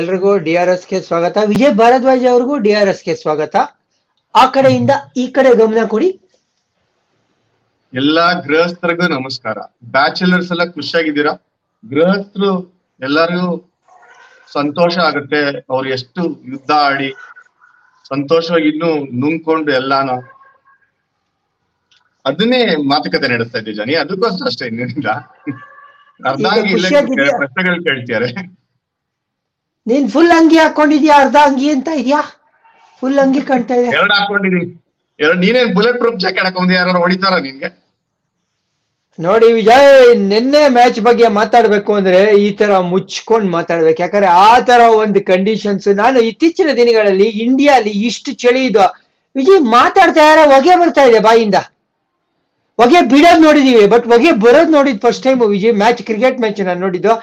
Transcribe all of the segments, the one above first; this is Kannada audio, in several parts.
ಎಲ್ರಿಗೂ ಡಿ ಆರ್ ಎಸ್ ಗೆ ಸ್ವಾಗತ ವಿಜಯ್ ಭಾರದ್ವಾಜ್ ಅವ್ರಿಗೂ ಡಿ ಆರ್ ಎಸ್ ಗೆ ಸ್ವಾಗತ ಆ ಕಡೆಯಿಂದ ಈ ಕಡೆ ಗಮನ ಕೊಡಿ ಎಲ್ಲಾ ಗೃಹಸ್ಥರಿಗೂ ನಮಸ್ಕಾರ ಬ್ಯಾಚುಲರ್ಸ್ ಎಲ್ಲ ಖುಷಿಯಾಗಿದ್ದೀರಾ ಗೃಹಸ್ಥರು ಎಲ್ಲರಿಗೂ ಸಂತೋಷ ಆಗುತ್ತೆ ಅವ್ರು ಎಷ್ಟು ಯುದ್ಧ ಆಡಿ ಸಂತೋಷವಾಗಿ ಇನ್ನೂ ನುಂಗ್ಕೊಂಡು ಎಲ್ಲಾನು ಅದನ್ನೇ ಮಾತುಕತೆ ನಡೆಸ್ತಾ ಇದ್ದೀವಿ ಜನಿ ಅದಕ್ಕೋಸ್ಕರ ಅಷ್ಟೇ ಇನ್ನೇನಿಲ್ಲ ಅರ್ಧಾಂಗಿ ಇಲ್ಲೇ ಖುಷಿಯಾಗಿದ್ಯಾ? ಪ್ರಶ್ನೆಗಳು ಕೇಳ್ತಿದ್ದಾರೆ ನೀನ್ ಫುಲ್ ಅಂಗಿ ಹಾಕೊಂಡಿದ್ಯಾ ಅರ್ಧ ಅಂಗಿ ಅಂತ ಇದೆಯಾ ಫುಲ್ ಅಂಗಿ ಕಾಣ್ತಾ ಇದೆ ಎರಡ್ ಹಾಕೊಂಡಿದೀನಿ ಎರಡ್ ನೀನೇನ್ ಬುಲೆಟ್ ಪ್ರೂಫ್ ಜಾಕೆಟ್ ಹಾಕೊಂಡ್ ಯಾರು ಹೊಡಿತಾರ ನಿನ್ಗೆ ನೋಡಿ ವಿಜಯ್ ನಿನ್ನೆ ಮ್ಯಾಚ್ ಬಗ್ಗೆ ಮಾತಾಡ್ಬೇಕು ಅಂದ್ರೆ ಈ ತರ ಮುಚ್ಕೊಂಡ್ ಮಾತಾಡ್ಬೇಕು ಯಾಕಂದ್ರೆ ಆ ತರ ಒಂದು ಕಂಡೀಷನ್ಸ್ ನಾನು ಇತ್ತೀಚಿನ ದಿನಗಳಲ್ಲಿ ಇಂಡಿಯಾಲಿ ಇಷ್ಟು ಚಳಿ ಇದು ವಿಜಯ್ ಮಾತಾಡ್ತಾ ಯಾರ ಹೊಗೆ ಬರ್ತಾ ಇದೆ ಬಾಯಿಂದ ಹೊಗೆ ಬಿಡೋದ್ ನೋಡಿದೀವಿ ಬಟ್ ಹೊಗೆ ಬರೋದ್ ನೋಡಿದ್ first time Vijay match cricket match ನಾನು ನೋಡಿದ್ದು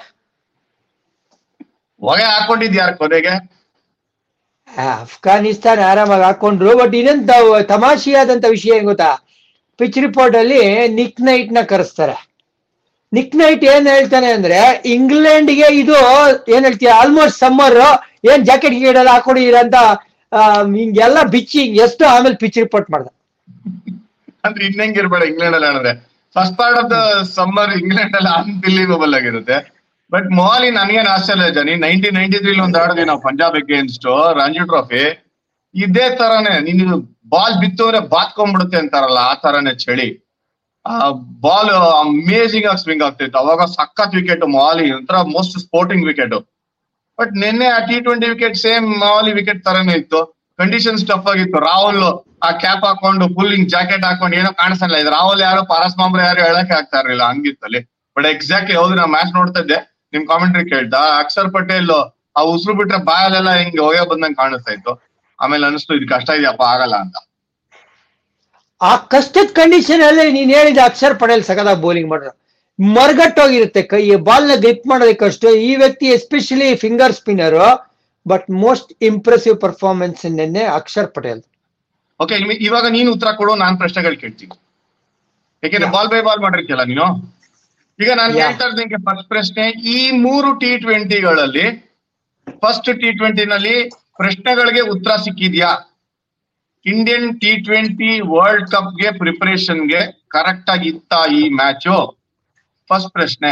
ಹೊಗೆ ಹಾಕೊಂಡಿದ್ ಯಾರು ಕೊನೆಗೆ ಆ, ಅಫ್ಘಾನಿಸ್ತಾನ ಆರಾಮಾಗಿ ಹಾಕೊಂಡ್ರು ಬಟ್ ಇನ್ನೊಂದು ತಮಾಷೆಯಾದಂತ ವಿಷಯ ಏನ್ ಗೊತ್ತಾ ಪಿಚ್ ರಿಪೋರ್ಟ್ ಅಲ್ಲಿ ನಿಕ್ ನೈಟ್ ನ ಕರೆಸ್ತಾರೆ ನಿಕ್ ನೈಟ್ ಏನ್ ಹೇಳ್ತಾನೆ ಅಂದ್ರೆ ಇಂಗ್ಲೆಂಡ್ಗೆ ಇದು ಏನ್ ಹೇಳ್ತೀಯ ಆಲ್ಮೋಸ್ಟ್ ಸಮ್ಮರ್ ಏನ್ ಜಾಕೆಟ್ ಗಿಕೆಟ್ ಎಲ್ಲ ಹಾಕೊಂಡಿದ್ದೀರ ಅಂತ ಆ, ಹಿಂಗೆಲ್ಲ ಬಿಚ್ಚಿ ಹಿಂಗ್ ಎಷ್ಟು ಆಮೇಲೆ ಪಿಚ್ ರಿಪೋರ್ಟ್ ಮಾಡ್ದ ಅಂದ್ರೆ ಇನ್ನಂಗಿರ್ಬೇಡ ಇಂಗ್ಲೆಂಡ್ ಅಲ್ಲಿ ಆಡಿದ್ರೆ first part of the summer England ಅಲ್ಲಿ ಅನ್ಬಿಲೀವಬಲ್ ಆಗಿರುತ್ತೆ ಬಟ್ ಮೊಹಾಲಿ ನನ್ಗೇನ್ ಆಶ್ಚರ್ಯ ಜನಿ ನೈನ್ಟೀನ್ ನೈನ್ಟಿ ತ್ರೀ ಒಂದು ಆಡಿದ್ವಿ ನಾವು ಪಂಜಾಬ್ ಅಗೇನ್ಸ್ಟ್ ರಂಜಿ ಟ್ರೋಫಿ ಇದೇ ತರಾನೇ ನೀನು ಬಾಲ್ ಬಿತ್ತು ಅಂದ್ರೆ ಬಾತ್ಕೊಂಡ್ಬಿಡುತ್ತೆ ಅಂತಾರಲ್ಲ ಆ ತರಾನೇ ಚಳಿ ಆ ಬಾಲ್ ಅಮೇಸಿಂಗ್ ಆಗಿ ಸ್ವಿಂಗ್ ಆಗ್ತಿತ್ತು ಅವಾಗ ಸಖತ್ ವಿಕೆಟ್ ಮೊಹಾಲಿ ಒಂಥರ ಮೋಸ್ಟ್ ಸ್ಪೋರ್ಟಿಂಗ್ ವಿಕೆಟ್ ಬಟ್ ನಿನ್ನೆ ಆ ಟಿ ಟ್ವೆಂಟಿ ವಿಕೆಟ್ ಸೇಮ್ ಮಾಮೂಲಿ ವಿಕೆಟ್ ತರನೇ ಇತ್ತು ಕಂಡೀಷನ್ಸ್ ಟಫ್ ಆಗಿತ್ತು ರಾಹುಲ್ ಆ ಕ್ಯಾಪ್ ಹಾಕೊಂಡು ಫುಲ್ ಹಿಂಗ್ ಜಾಕೆಟ್ ಹಾಕೊಂಡು ಏನೋ ಕಾಣಿಸಲ್ಲ ಇದು ರಾಹುಲ್ ಯಾರು ಪಾರಸ್ ಮಾಂಬ್ರೆ ಯಾರು ಹೇಳಕ್ಕೆ ಆಗ್ತಾ ಇರ್ಲಿಲ್ಲ ಹಂಗಿತ್ತಲ್ಲಿ ಬಟ್ ಎಕ್ಸಾಕ್ಟ್ಲಿ ಹೌದು ನಾ ಮ್ಯಾಚ್ ನೋಡ್ತಾ ಇದ್ದೆ ನಿಮ್ ಕಾಮೆಂಟ್ರಿ ಕೇಳ್ತಾ ಅಕ್ಷರ್ ಪಟೇಲ್ ಆ ಉಸಿರು ಬಿಟ್ರೆ ಬಾಯಲ್ಲೆಲ್ಲ ಹಿಂಗ್ ಹೊಗೆ ಬಂದಂಗ್ ಕಾಣಿಸ್ತಾ ಇತ್ತು ಆಮೇಲೆ ಅನಿಸ್ತು ಇದು ಕಷ್ಟ ಇದೆಯಪ್ಪ ಆಗಲ್ಲ ಅಂತ ಆ ಕಷ್ಟದ ಕಂಡೀಷನ್ ಅಲ್ಲಿ ನೀನ್ ಹೇಳಿದ ಅಕ್ಷರ್ ಪಟೇಲ್ ಸಕದಾಗ ಬೌಲಿಂಗ್ ಮಾಡ್ರು ಮರ್ಗಟ್ಟೋಗಿರುತ್ತೆ ಕೈ ಬಾಲ್ ನ ಗ್ರಿಪ್ ಮಾಡೋದಕ್ಕಷ್ಟು ಈ ವ್ಯಕ್ತಿ especially finger spinner but most impressive performance ನಿನ್ನೆ ಅಕ್ಷರ್ ಪಟೇಲ್ ಓಕೆ ಇವಾಗ ನೀನು ಉತ್ತರ ಕೊಡು ನಾನ್ ಪ್ರಶ್ನೆಗಳು ಕೇಳ್ತೀನಿ ಯಾಕೆಂದ್ರೆ Yeah. ಬಾಲ್ ಬೈ ಬಾಲ್ ಮಾಡಿರ್ತಿಯಲ್ಲ ನೀನು ಈಗ ನಾನು Yeah. ಹೇಳ್ತಾ ಇದ್ದೀನಿ ಫಸ್ಟ್ ಪ್ರಶ್ನೆ ಈ ಮೂರು ಟಿ ಟ್ವೆಂಟಿಗಳಲ್ಲಿ ಫಸ್ಟ್ ಟಿ ಟ್ವೆಂಟಿನಲ್ಲಿ ಪ್ರಶ್ನೆಗಳಿಗೆ ಉತ್ತರ ಸಿಕ್ಕಿದ್ಯಾ ಇಂಡಿಯನ್ ಟಿ ಟ್ವೆಂಟಿ ವರ್ಲ್ಡ್ ಕಪ್ಗೆ ಪ್ರಿಪರೇಷನ್ಗೆ ಕರೆಕ್ಟ್ ಆಗಿ ಇತ್ತ ಈ ಮ್ಯಾಚು ಫಸ್ಟ್ ಪ್ರಶ್ನೆ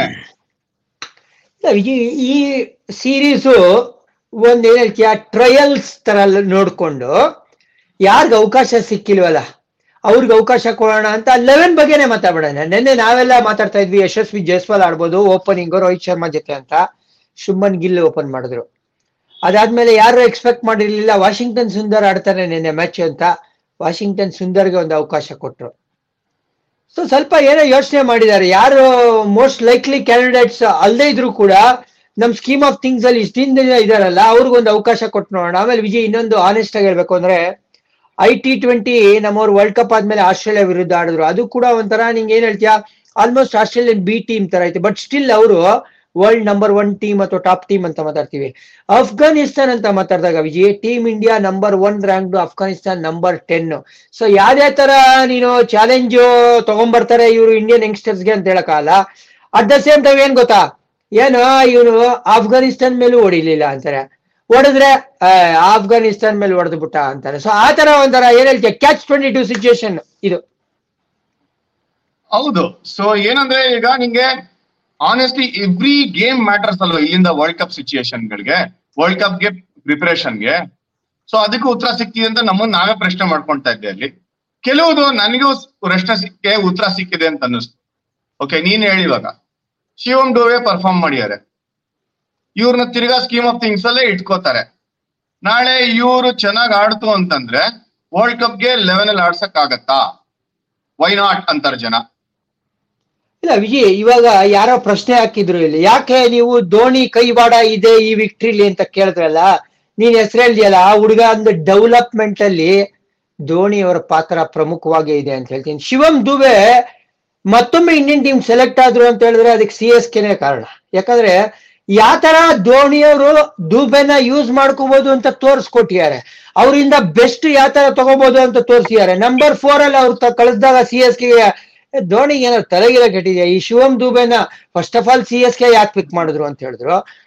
ಈ ಈ ಸೀರೀಸು ಒಂದ್ ಏನ್ ಹೇಳ್ತೀಯ ಟ್ರಯಲ್ಸ್ ತರ ನೋಡ್ಕೊಂಡು ಯಾರ್ಗ ಅವಕಾಶ ಸಿಕ್ಕಿಲ್ವಲ್ಲ ಅವ್ರಿಗೆ ಅವಕಾಶ ಕೊಡೋಣ ಅಂತ ಲೆವೆನ್ ಬಗ್ಗೆನೇ ಮಾತಾಡೋಣ ನಿನ್ನೆ ನಾವೆಲ್ಲ ಮಾತಾಡ್ತಾ ಇದ್ವಿ ಯಶಸ್ವಿ ಜೈಸ್ವಾಲ್ ಆಡ್ಬೋದು ಓಪನಿಂಗ್ ರೋಹಿತ್ ಶರ್ಮಾ ಜೊತೆ ಅಂತ ಶುಭನ್ ಗಿಲ್ ಓಪನ್ ಮಾಡಿದ್ರು ಅದಾದ್ಮೇಲೆ ಯಾರು ಎಕ್ಸ್ಪೆಕ್ಟ್ ಮಾಡಿರ್ಲಿಲ್ಲ ವಾಷಿಂಗ್ಟನ್ ಸುಂದರ್ ಆಡ್ತಾರೆ ನಿನ್ನೆ ಮ್ಯಾಚ್ ಅಂತ ವಾಷಿಂಗ್ಟನ್ ಸುಂದರ್ಗೆ ಒಂದು ಅವಕಾಶ ಕೊಟ್ರು ಸೊ ಸ್ವಲ್ಪ ಏನೋ ಯೋಚನೆ ಮಾಡಿದ್ದಾರೆ ಯಾರು ಮೋಸ್ಟ್ ಲೈಕ್ಲಿ ಕ್ಯಾಂಡಿಡೇಟ್ಸ್ ಅಲ್ಲದೆ ಇದ್ರು ಕೂಡ ನಮ್ ಸ್ಕೀಮ್ ಆಫ್ ಥಿಂಗ್ಸ್ ಅಲ್ಲಿ ಇಷ್ಟಿಂದ ಇದಾರಲ್ಲ ಅವ್ರಿಗೊಂದು ಅವಕಾಶ ಕೊಟ್ಟು ನೋಡೋಣ ಆಮೇಲೆ ವಿಜಯ್ ಇನ್ನೊಂದು ಆನೆಸ್ಟ್ ಆಗಿ ಹೇಳ್ಬೇಕು ಅಂದ್ರೆ ಐ ಟಿ ಟ್ವೆಂಟಿ ನಮ್ಮವ್ರು ವರ್ಲ್ಡ್ ಕಪ್ ಆದ್ಮೇಲೆ ಆಸ್ಟ್ರೇಲಿಯಾ ವಿರುದ್ಧ ಆಡಿದ್ರು ಅದು ಕೂಡ ಒಂಥರ ನಿಂಗೆ ಏನ್ ಹೇಳ್ತೀಯಾ ಆಲ್ಮೋಸ್ಟ್ ಆಸ್ಟ್ರೇಲಿಯನ್ ಬಿ ಟೀಮ್ ತರ ಐತೆ ಬಟ್ ಸ್ಟಿಲ್ ಅವರು ವರ್ಲ್ಡ್ ನಂಬರ್ ಒನ್ ಟೀಮ್ ಅಥವಾ ಟಾಪ್ ಟೀಮ್ ಅಂತ ಮಾತಾಡ್ತೀವಿ ಅಫ್ಘಾನಿಸ್ತಾನ್ ಅಂತ ಮಾತಾಡಿದಾಗ Vijay team India number one rank Afghanistan number ten so ಯಾವ್ದೇ ತರ ನೀನು ಚಾಲೆಂಜ್ ತಗೊಂಡ್ಬರ್ತಾರೆ ಇವರು ಇಂಡಿಯನ್ ಯಂಗ್ಸ್ಟರ್ಸ್ಗೆ ಅಂತ ಹೇಳಕ್ಕಾಗಲ್ಲ ಅಟ್ ದ ಸೇಮ್ ಟೈಮ್ ಏನ್ ಗೊತ್ತಾ ಏನು ಇವನು ಆಫ್ಘಾನಿಸ್ತಾನ್ ಮೇಲೂ ಹೊಡಿಲಿಲ್ಲ ಅಂತಾರೆ ಹೊಡೆದ್ರೆ ಆ, ಆಫ್ಘಾನಿಸ್ತಾನ್ ಮೇಲೆ ಹೊಡೆದು ಬಿಟ್ಟ ಅಂತಾರೆ ಸೊ ಆ ತರ ಒಂಥರ ಏನ್ ಹೇಳ್ತೀಯ ಕ್ಯಾಚ್ ಟ್ವೆಂಟಿ ಟೂ ಸಿಚುಯೇಷನ್ ಇದು ಹೌದು ಸೊ ಏನಂದ್ರೆ ಈಗ ನಿಂಗೆ ಆನೆಸ್ಟ್ಲಿ ಎವ್ರಿ ಗೇಮ್ ಮ್ಯಾಟರ್ಸ್ ಅಲ್ವಾ ಇಲ್ಲಿಂದ ವರ್ಲ್ಡ್ ಕಪ್ ಸಿಚುಯೇಷನ್ಗಳಿಗೆ ವರ್ಲ್ಡ್ ಕಪ್ಗೆ ಪ್ರಿಪರೇಷನ್ಗೆ ಸೊ ಅದಕ್ಕೆ ಉತ್ತರ ಸಿಕ್ಕಿದೆ ಅಂತ ನಮ್ಮನ್ನ ನಾವೇ ಪ್ರಶ್ನೆ ಮಾಡ್ಕೊಂತಾ ಇದ್ದೆ ಅಲ್ಲಿ ಕೆಲವುದು ನನಗೂ ಪ್ರಶ್ನೆ ಸಿಕ್ಕೆ ಉತ್ತರ ಸಿಕ್ಕಿದೆ ಅಂತ ಅನ್ನಿಸ್ತು ಓಕೆ ನೀನ್ ಹೇಳಿ ಇವಾಗ ಶಿವಮ್ ಡೋವೆ ಪರ್ಫಾರ್ಮ್ ಮಾಡಿದ್ದಾರೆ ಇವ್ರನ್ನ ತಿರ್ಗಾ ಸ್ಕೀಮ್ ಆಫ್ ಥಿಂಗ್ಸ್ ಅಲ್ಲೇ ಇಟ್ಕೋತಾರೆ ನಾಳೆ ಇವರು ಚೆನ್ನಾಗಿ ಆಡ್ತು ಅಂತಂದ್ರೆ ವರ್ಲ್ಡ್ ಕಪ್ಗೆ ಲೆವೆನ್ ಅಲ್ಲಿ ಆಡ್ಸಕ್ ಆಗತ್ತಾ ವೈ ನಾಟ್ ಅಂತಾರೆ ಜನ ಇಲ್ಲ ವಿಜಯ್ ಇವಾಗ ಯಾರೋ ಪ್ರಶ್ನೆ ಹಾಕಿದ್ರು ಇಲ್ಲಿ ಯಾಕೆ ನೀವು ಧೋನಿ ಕೈವಾಡ ಇದೆ ಈ ವಿಕ್ಟ್ರಿಲಿ ಅಂತ ಕೇಳಿದ್ರಲ್ಲ ನೀನ್ ಹೆಸರು ಹೇಳ್ದಿಯಲ್ಲ ಆ ಹುಡುಗ ಒಂದು ಡೆವಲಪ್ಮೆಂಟ್ ಅಲ್ಲಿ ಧೋನಿ ಅವರ ಪಾತ್ರ ಪ್ರಮುಖವಾಗಿ ಇದೆ ಅಂತ ಹೇಳ್ತೀನಿ ಶಿವಮ್ ದುಬೆ ಮತ್ತೊಮ್ಮೆ ಇಂಡಿಯನ್ ಟೀಮ್ ಸೆಲೆಕ್ಟ್ ಆದ್ರು ಅಂತ ಹೇಳಿದ್ರೆ ಅದಕ್ಕೆ ಸಿ ಎಸ್ ಕೆನೆ ಕಾರಣ ಯಾಕಂದ್ರೆ ಯಾವ ತರ ಧೋನಿ ಅವರು ದುಬೆನ ಯೂಸ್ ಮಾಡ್ಕೋಬಹುದು ಅಂತ ತೋರಿಸ್ಕೊಟ್ಟಿದ್ದಾರೆ ಅವರಿಂದ ಬೆಸ್ಟ್ ಯಾವ ತರ ತಗೋಬಹುದು ಅಂತ ತೋರಿಸಿದ್ದಾರೆ ನಂಬರ್ ಫೋರ್ ಅಲ್ಲಿ ಅವ್ರು ತ- ಕಳಿಸ್ದಾಗ ಸಿ ಎಸ್ ಕೆ ಧೋನಿ ಏನೋ ತಲೆಗಿರ ಕೆಟ್ಟಿದೆ ಈ ಶಿವಮ್ ದುಬೆನ first of all C S K ಯಾಕೆ ಪಿಕ್ ಮಾಡಿದ್ರು ಅಂತ ಹೇಳಿದ್ರು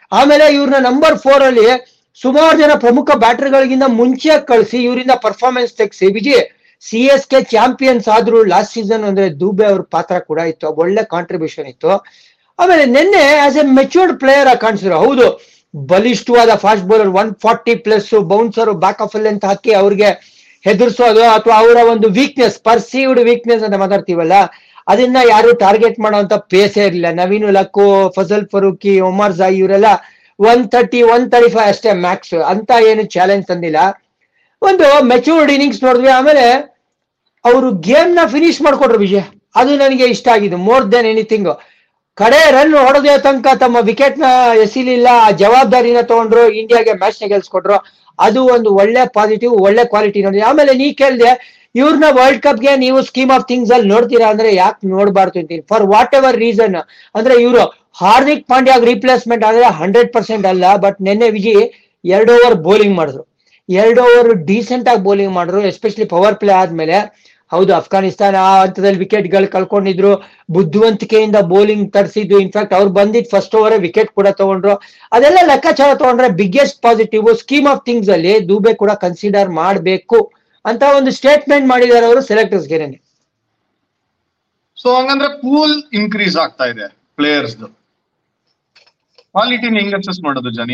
ಆಮೇಲೆ ಇವ್ರನ್ನ ನಂಬರ್ ಫೋರ್ ಅಲ್ಲಿ ಸುಮಾರು ಜನ ಪ್ರಮುಖ ಬ್ಯಾಟರ್ಗಳಿಗಿಂತ ಮುಂಚೆ ಕಳಿಸಿ ಇವರಿಂದ ಪರ್ಫಾರ್ಮೆನ್ಸ್ ತೆಗ್ಸಿ Vijay C S K champions ಆದ್ರು ಲಾಸ್ಟ್ ಸೀಸನ್ ಅಂದ್ರೆ ದುಬೆ ಅವ್ರ ಪಾತ್ರ ಕೂಡ ಇತ್ತು ಒಳ್ಳೆ ಕಾಂಟ್ರಿಬ್ಯೂಷನ್ ಇತ್ತು ಆಮೇಲೆ ನಿನ್ನೆ ಆಸ್ ಎ ಮೆಚೂರ್ಡ್ ಪ್ಲೇಯರ್ ಆಗಿ ಕಾಣಿಸಿದ್ರು ಹೌದು ಬಲಿಷ್ಠವಾದ fast bowler one forty plus bouncer back of ಅಲ್ಲಿ ಅಂತ ಹಾಕಿ ಅವ್ರಿಗೆ ಹೆದರ್ಸೋದು ಅಥವಾ ಅವರ ಒಂದು ವೀಕ್ನೆಸ್ ಪರ್ಸೀವ್ಡ್ ವೀಕ್ನೆಸ್ ಅಂತ ಮಾತಾಡ್ತೀವಲ್ಲ ಅದನ್ನ ಯಾರು ಟಾರ್ಗೆಟ್ ಮಾಡೋಂತ ಪೇಸೇ ಇರಲಿಲ್ಲ ನವೀನ್ ಲಕ್ಕು ಫಜಲ್ ಫರೂಕಿ ಒಮರ್ ಜಾಯಿ ಇವರೆಲ್ಲ one thirty one thirty five ಅಷ್ಟೇ ಮ್ಯಾಕ್ಸ್ ಅಂತ ಏನು ಚಾಲೆಂಜ್ ತಂದಿಲ್ಲ ಒಂದು ಮೆಚೂರ್ಡ್ ಇನ್ನಿಂಗ್ಸ್ ನೋಡಿದ್ವಿ ಆಮೇಲೆ ಅವರು ಗೇಮ್ ನ ಫಿನಿಶ್ ಮಾಡ್ಕೊಟ್ರು ವಿಜಯ್ ಅದು ನನಗೆ ಇಷ್ಟ ಆಗಿದೆ ಮೋರ್ ದೆನ್ ಎನಿಥಿಂಗ್ ಕಡೆ ರನ್ ಹೊಡೆದ ತನಕ ತಮ್ಮ ವಿಕೆಟ್ ನ ಎಸಿಲಿಲ್ಲ ಆ ಜವಾಬ್ದಾರಿನ ತಗೊಂಡ್ರು ಇಂಡಿಯಾಗೆ ಮ್ಯಾಚ್ ನ ಗೆಲ್ಸ್ಕೊಟ್ರು ಅದು ಒಂದು ಒಳ್ಳೆ ಪಾಸಿಟಿವ್ ಒಳ್ಳೆ ಕ್ವಾಲಿಟಿ ನೋಡಿ ಆಮೇಲೆ ನೀ ಕೇಳಿದೆ ಇವ್ರನ್ನ ವರ್ಲ್ಡ್ ಕಪ್ ಗೆ ನೀವು ಸ್ಕೀಮ್ ಆಫ್ ಥಿಂಗ್ಸ್ ಅಲ್ಲಿ ನೋಡ್ತೀರಾ ಅಂದ್ರೆ ಯಾಕೆ ನೋಡ್ಬಾರ್ದು ಅಂತೀನಿ ಫಾರ್ ವಾಟ್ ಎವರ್ ರೀಸನ್ ಅಂದ್ರೆ ಇವರು ಹಾರ್ದಿಕ್ ಪಾಂಡ್ಯ ರೀಪ್ಲೇಸ್ಮೆಂಟ್ ಆದ್ರೆ ಹಂಡ್ರೆಡ್ ಪರ್ಸೆಂಟ್ ಅಲ್ಲ ಬಟ್ ನಿನ್ನೆ ವಿಜಯ್ ಎರಡು ಓವರ್ ಬೌಲಿಂಗ್ ಮಾಡಿದ್ರು ಎರಡು ಓವರ್ ಡೀಸೆಂಟ್ ಆಗಿ ಬೌಲಿಂಗ್ ಮಾಡಿದ್ರು ಎಸ್ಪೆಷಲಿ ಪವರ್ ಪ್ಲೇ ಆದ್ಮೇಲೆ ಹೌದು ಅಫ್ಘಾನಿಸ್ತಾನ ಆ ಹಂತದಲ್ಲಿ ವಿಕೆಟ್ ಗಳು ಕಳ್ಕೊಂಡಿದ್ರು ಬುದ್ಧಿವಂತಿಕೆಯಿಂದ ಬೌಲಿಂಗ್ ತರಿಸಿದ್ದು ಇನ್ಫ್ಯಾಕ್ಟ್ ಅವ್ರು ಬಂದಿದ್ ಫಸ್ಟ್ ಓವರ್ ವಿಕೆಟ್ ಕೂಡ ತಗೊಂಡ್ರು ಅದೆಲ್ಲ ಲೆಕ್ಕಾಚಾರ ತಗೊಂಡ್ರೆ biggest positive scheme of things ಅಲ್ಲಿ ದೂಬೆ ಕೂಡ ಕನ್ಸಿಡರ್ ಮಾಡಬೇಕು ಅಂತ ಒಂದು ಸ್ಟೇಟ್ಮೆಂಟ್ ಮಾಡಿದ್ದಾರೆ ಅವರು ಸೆಲೆಕ್ಟರ್ಸ್ ಗೆ ಸೊ ಹಂಗಂದ್ರೆ ಪೂಲ್ ಇನ್ಕ್ರೀಸ್ ಆಗ್ತಾ ಇದೆ ಪ್ಲೇಯರ್ಸ್ ಕ್ವಾಲಿಟಿನ ಹೆಂಗ್ ಅಸೆಸ್ ಮಾಡೋದು ಜನಿ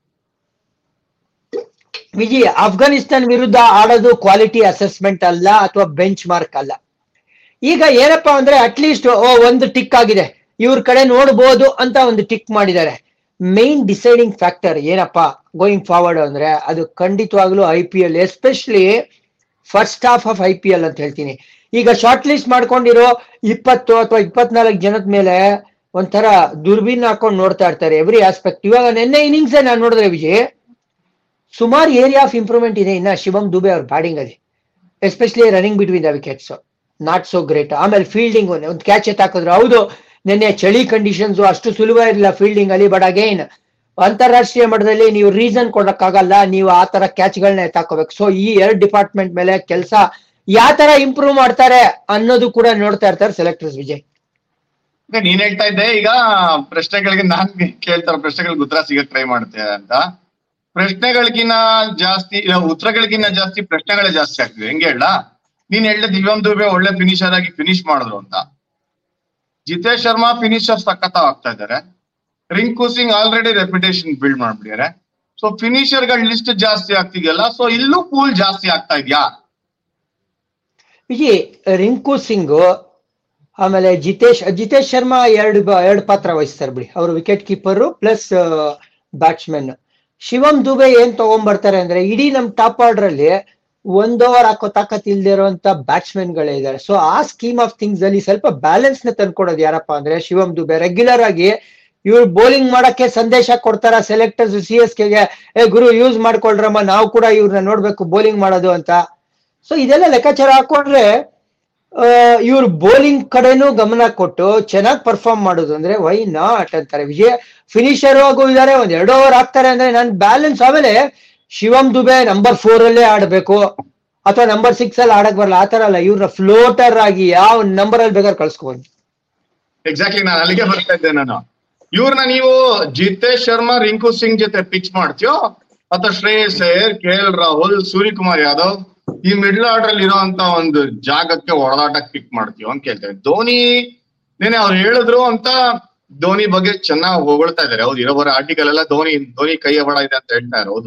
ವಿಜಯ್ ಅಫ್ಘಾನಿಸ್ತಾನ್ ವಿರುದ್ಧ ಆಡೋದು ಕ್ವಾಲಿಟಿ ಅಸೆಸ್ಮೆಂಟ್ ಅಲ್ಲ ಅಥವಾ ಬೆಂಚ್ ಮಾರ್ಕ್ ಅಲ್ಲ ಈಗ ಏನಪ್ಪಾ ಅಂದ್ರೆ ಅಟ್ಲೀಸ್ಟ್ ಒಂದು ಟಿಕ್ ಆಗಿದೆ ಇವ್ರ ಕಡೆ ನೋಡ್ಬೋದು ಅಂತ ಒಂದು ಟಿಕ್ ಮಾಡಿದ್ದಾರೆ ಮೇನ್ ಡಿಸೈಡಿಂಗ್ ಫ್ಯಾಕ್ಟರ್ ಏನಪ್ಪಾ ಗೋಯಿಂಗ್ ಫಾರ್ವರ್ಡ್ ಅಂದ್ರೆ ಅದು ಖಂಡಿತವಾಗ್ಲೂ I P L especially first half of I P L ಅಂತ ಹೇಳ್ತೀನಿ ಈಗ ಶಾರ್ಟ್ ಲಿಸ್ಟ್ ಮಾಡ್ಕೊಂಡಿರೋ ಇಪ್ಪತ್ತು ಅಥವಾ ಇಪ್ಪತ್ನಾಲ್ಕು ಜನದ ಮೇಲೆ ಒಂಥರ ದುರ್ಬೀನ್ ಹಾಕೊಂಡು ನೋಡ್ತಾ ಇರ್ತಾರೆ ಎವ್ರಿ ಆಸ್ಪೆಕ್ಟ್ ಇವಾಗ ನಿನ್ನೆ ಇನ್ನಿಂಗ್ಸ್ ನಾನು ನೋಡಿದ್ರೆ ವಿಜಯ್ ಸುಮಾರು ಏರಿಯಾ ಆಫ್ ಇಂಪ್ರೂವ್ಮೆಂಟ್ ಇದೆ ಇನ್ನ ಶಿವಮ್ ದುಬೆ ಅವ್ರ ಬ್ಯಾಟಿಂಗ್ ಅಲ್ಲಿ especially running between the wickets not so great ಆಮೇಲೆ ಫೀಲ್ಡಿಂಗ್ ಒಂದು ಕ್ಯಾಚ್ ಎತ್ತಾಕಿದ್ರು ಹೌದು ನಿನ್ನೆ ಚಳಿ ಕಂಡೀಷನ್ಸ್ ಅಷ್ಟು ಸುಲಭ ಇರಲಿಲ್ಲ ಫೀಲ್ಡಿಂಗ್ ಅಲ್ಲಿ ಬಟ್ ಅಗೈನ್ ಅಂತಾರಾಷ್ಟ್ರೀಯ ಮಟ್ಟದಲ್ಲಿ ನೀವು ರೀಸನ್ ಕೊಡಕ್ಕಾಗಲ್ಲ ನೀವು ಆ ತರ ಕ್ಯಾಚ್ಗಳನ್ನ ಎತ್ತಾಕೋಬೇಕು ಸೊ ಈ ಎರಡು ಡಿಪಾರ್ಟ್ಮೆಂಟ್ ಮೇಲೆ ಕೆಲಸ ಯಾವ ತರ ಇಂಪ್ರೂವ್ ಮಾಡ್ತಾರೆ ಅನ್ನೋದು ಕೂಡ ನೋಡ್ತಾ ಇರ್ತಾರೆ ಸೆಲೆಕ್ಟರ್ಸ್ ವಿಜಯ್ ಮತ್ತೆ ನೀನ್ ಹೇಳ್ತಾ ಇದ್ದೆ ಈಗ ಪ್ರಶ್ನೆಗಳಿಗೆ ನಾನ್ ಕೇಳ್ತಾರ ಪ್ರಶ್ನೆಗಳಿಗೆ ಉತ್ತರ ಸಿಗಕ್ ಟ್ರೈ ಮಾಡ್ತೇವೆ ಅಂತ ಪ್ರಶ್ನೆಗಳಿಗಿನ್ನ ಜಾಸ್ತಿ ಇಲ್ಲ, ಉತ್ತರಗಳಿಗಿನ್ನ ಜಾಸ್ತಿ ಪ್ರಶ್ನೆಗಳೇ ಜಾಸ್ತಿ ಆಗ್ತಿದೆ ಹೆಂಗೆ ಹೇಳ ನೀನ್ ಹೇಳ್ದೆ ದಿವ್ಯಂ ದುಬೆ ಒಳ್ಳೆ ಫಿನಿಶರ್ ಆಗಿ ಫಿನಿಶ್ ಮಾಡಿದ್ರು ಅಂತ ಜಿತೇಶ್ ಶರ್ಮಾ ಫಿನಿಶರ್ ಸಖತ್ ಆಗ್ತಾ ಇದ್ದಾರೆ Rinku Singh already reputation build ಮಾಡ್ಬಿಟ್ಟಿದ್ದಾರೆ ಸೊ ಫಿನಿಶರ್ ಗಳ ಲಿಸ್ಟ್ ಜಾಸ್ತಿ ಆಗ್ತಿದೆಯಲ್ಲ ಸೊ ಇಲ್ಲೂ ಪೂಲ್ ಜಾಸ್ತಿ ಆಗ್ತಾ ಇದೆಯಾ ವಿಜಯ್ ರಿಂಕು ಸಿಂಗ್ ಆಮೇಲೆ ಜಿತೇಶ್ ಜಿತೇಶ್ ಶರ್ಮಾ ಎರಡು ಬ- ಎರಡು ಪಾತ್ರ ವಹಿಸ್ತಾರೆ ಬಿಡಿ ಅವರು wicket keeper plus batsman Shivam Dube ಏನ್ ತಗೊಂಡ್ಬರ್ತಾರೆ ಅಂದ್ರೆ ಇಡೀ ನಮ್ ಟಾಪ್ ಆರ್ಡರ್ ಅಲ್ಲಿ ಒಂದ್ ಓವರ್ ಹಾಕೋ ತಾಕತ್ ಇಲ್ದೇ ಇರುವಂತ ಬ್ಯಾಟ್ಸ್ಮನ್ ಗಳೇ ಇದ್ದಾರೆ ಸೊ ಆ ಸ್ಕೀಮ್ ಆಫ್ ಥಿಂಗ್ಸ್ ಅಲ್ಲಿ ಸ್ವಲ್ಪ ಬ್ಯಾಲೆನ್ಸ್ ನ ತಂದ್ಕೊಡೋದು ಯಾರಪ್ಪ ಅಂದ್ರೆ ಶಿವಮ್ ದುಬೆ ರೆಗ್ಯುಲರ್ ಆಗಿ ಇವ್ರು ಬೌಲಿಂಗ್ ಮಾಡಕ್ಕೆ ಸಂದೇಶ ಕೊಡ್ತಾರ ಸೆಲೆಕ್ಟರ್ಸ್ ಸಿ ಎಸ್ ಕೆಗೆ ಏ ಗುರು ಯೂಸ್ ಮಾಡ್ಕೊಳ್ರಮ್ಮ ನಾವು ಕೂಡ ಇವ್ರನ್ನ ನೋಡ್ಬೇಕು ಬೌಲಿಂಗ್ ಮಾಡೋದು ಅಂತ ಸೊ ಇದೆಲ್ಲ ಲೆಕ್ಕಾಚಾರ ಹಾಕೊಂಡ್ರೆ ಇವ್ರು ಬೌಲಿಂಗ್ ಕಡೆನೂ ಗಮನ ಕೊಟ್ಟು ಚೆನ್ನಾಗಿ ಪರ್ಫಾರ್ಮ್ ಮಾಡೋದು ಅಂದ್ರೆ ವೈ ನಾಟ್ ಅಂತಾರೆ ವಿಜಯ ಫಿನಿಶರ್ ಆಗು ಇದಾರೆ ಒಂದ್ ಎರಡು ಓವರ್ ಹಾಕ್ತಾರೆ ಅಂದ್ರೆ ನನ್ ಬ್ಯಾಲೆನ್ಸ್ ಆಮೇಲೆ ಶಿವಮ್ ದುಬೆ ನಂಬರ್ ಫೋರ್ ಅಲ್ಲೇ ಆಡ್ಬೇಕು ಅಥವಾ ನಂಬರ್ ಸಿಕ್ಸ್ ಅಲ್ಲಿ ಆಡಕ್ ಬರಲ್ಲ ಆತರ ಅಲ್ಲ ಇವ್ರನ್ನ ಫ್ಲೋಟರ್ ಆಗಿ ಯಾವ ನಂಬರ್ ಅಲ್ಲಿ ಬೇಕಾದ್ರೆ ಕಳ್ಸ್ಕೊಬೋದು ಎಕ್ಸಾಕ್ಟ್ಲಿ ನಾನು ಅಲ್ಲಿಗೆ ಬರ್ತಾ ಇದ್ದೆ ನಾನು ಇವ್ರನ್ನ ನೀವು ಜಿತೇಶ್ ಶರ್ಮಾ ರಿಂಕು ಸಿಂಗ್ ಜೊತೆ ಪಿಚ್ ಮಾಡ್ತೀಯೋ ಅಥವಾ ಶ್ರೇಯಸ್ ಅಯ್ಯರ್ ಕೆ ಎಲ್ ರಾಹುಲ್ ಸೂರ್ಯಕುಮಾರ್ ಯಾದವ್ ಈ ಮಿಡ್ಲ್ ಆರ್ಡರ್ ಅಲ್ಲಿ ಇರೋಂತ ಒಂದು ಜಾಗಕ್ಕೆ ಹೊಡೆದಾಟಕ್ಕೆ ಪಿಕ್ ಮಾಡ್ತೀಯೋ ಅಂತ ಕೇಳ್ತೇವೆ ಧೋನಿ ನೆನೆ ಅವ್ರು ಹೇಳಿದ್ರು ಅಂತ ಧೋನಿ ಬಗ್ಗೆ ಚೆನ್ನಾಗಿ ಹೊಗಳ್ತಾ ಇದಾರೆ ಹೌದು ಇರೋ ಬರೋ ಆರ್ಟಿಕಲ್ ಎಲ್ಲ ಧೋನಿ ಧೋನಿ ಕೈ ಬಡ ಇದೆ ಅಂತ ಹೇಳ್ತಾರೆ ಹೌದು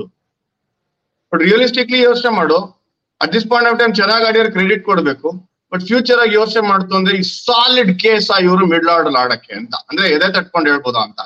ಬಟ್ ರಿಯಲಿಸ್ಟಿಕ್ಲಿ ಯೋಚನೆ ಮಾಡು at this point of time ಚೆನ್ನಾಗಿ ಆಡಿಯೋರ್ ಕ್ರೆಡಿಟ್ ಕೊಡ್ಬೇಕು ಬಟ್ ಫ್ಯೂಚರ್ ಆಗಿ ಯೋಚನೆ ಮಾಡ್ತು ಅಂದ್ರೆ ಈ ಸಾಲಿಡ್ ಕೇಸ್ ಆ ಇವರು ಮಿಡ್ಲ್ ಆರ್ಡರ್ ಆಡಕ್ಕೆ ಅಂತ ಅಂದ್ರೆ ಎದೆ ತಟ್ಕೊಂಡು ಹೇಳ್ಬೋದು ಅಂತ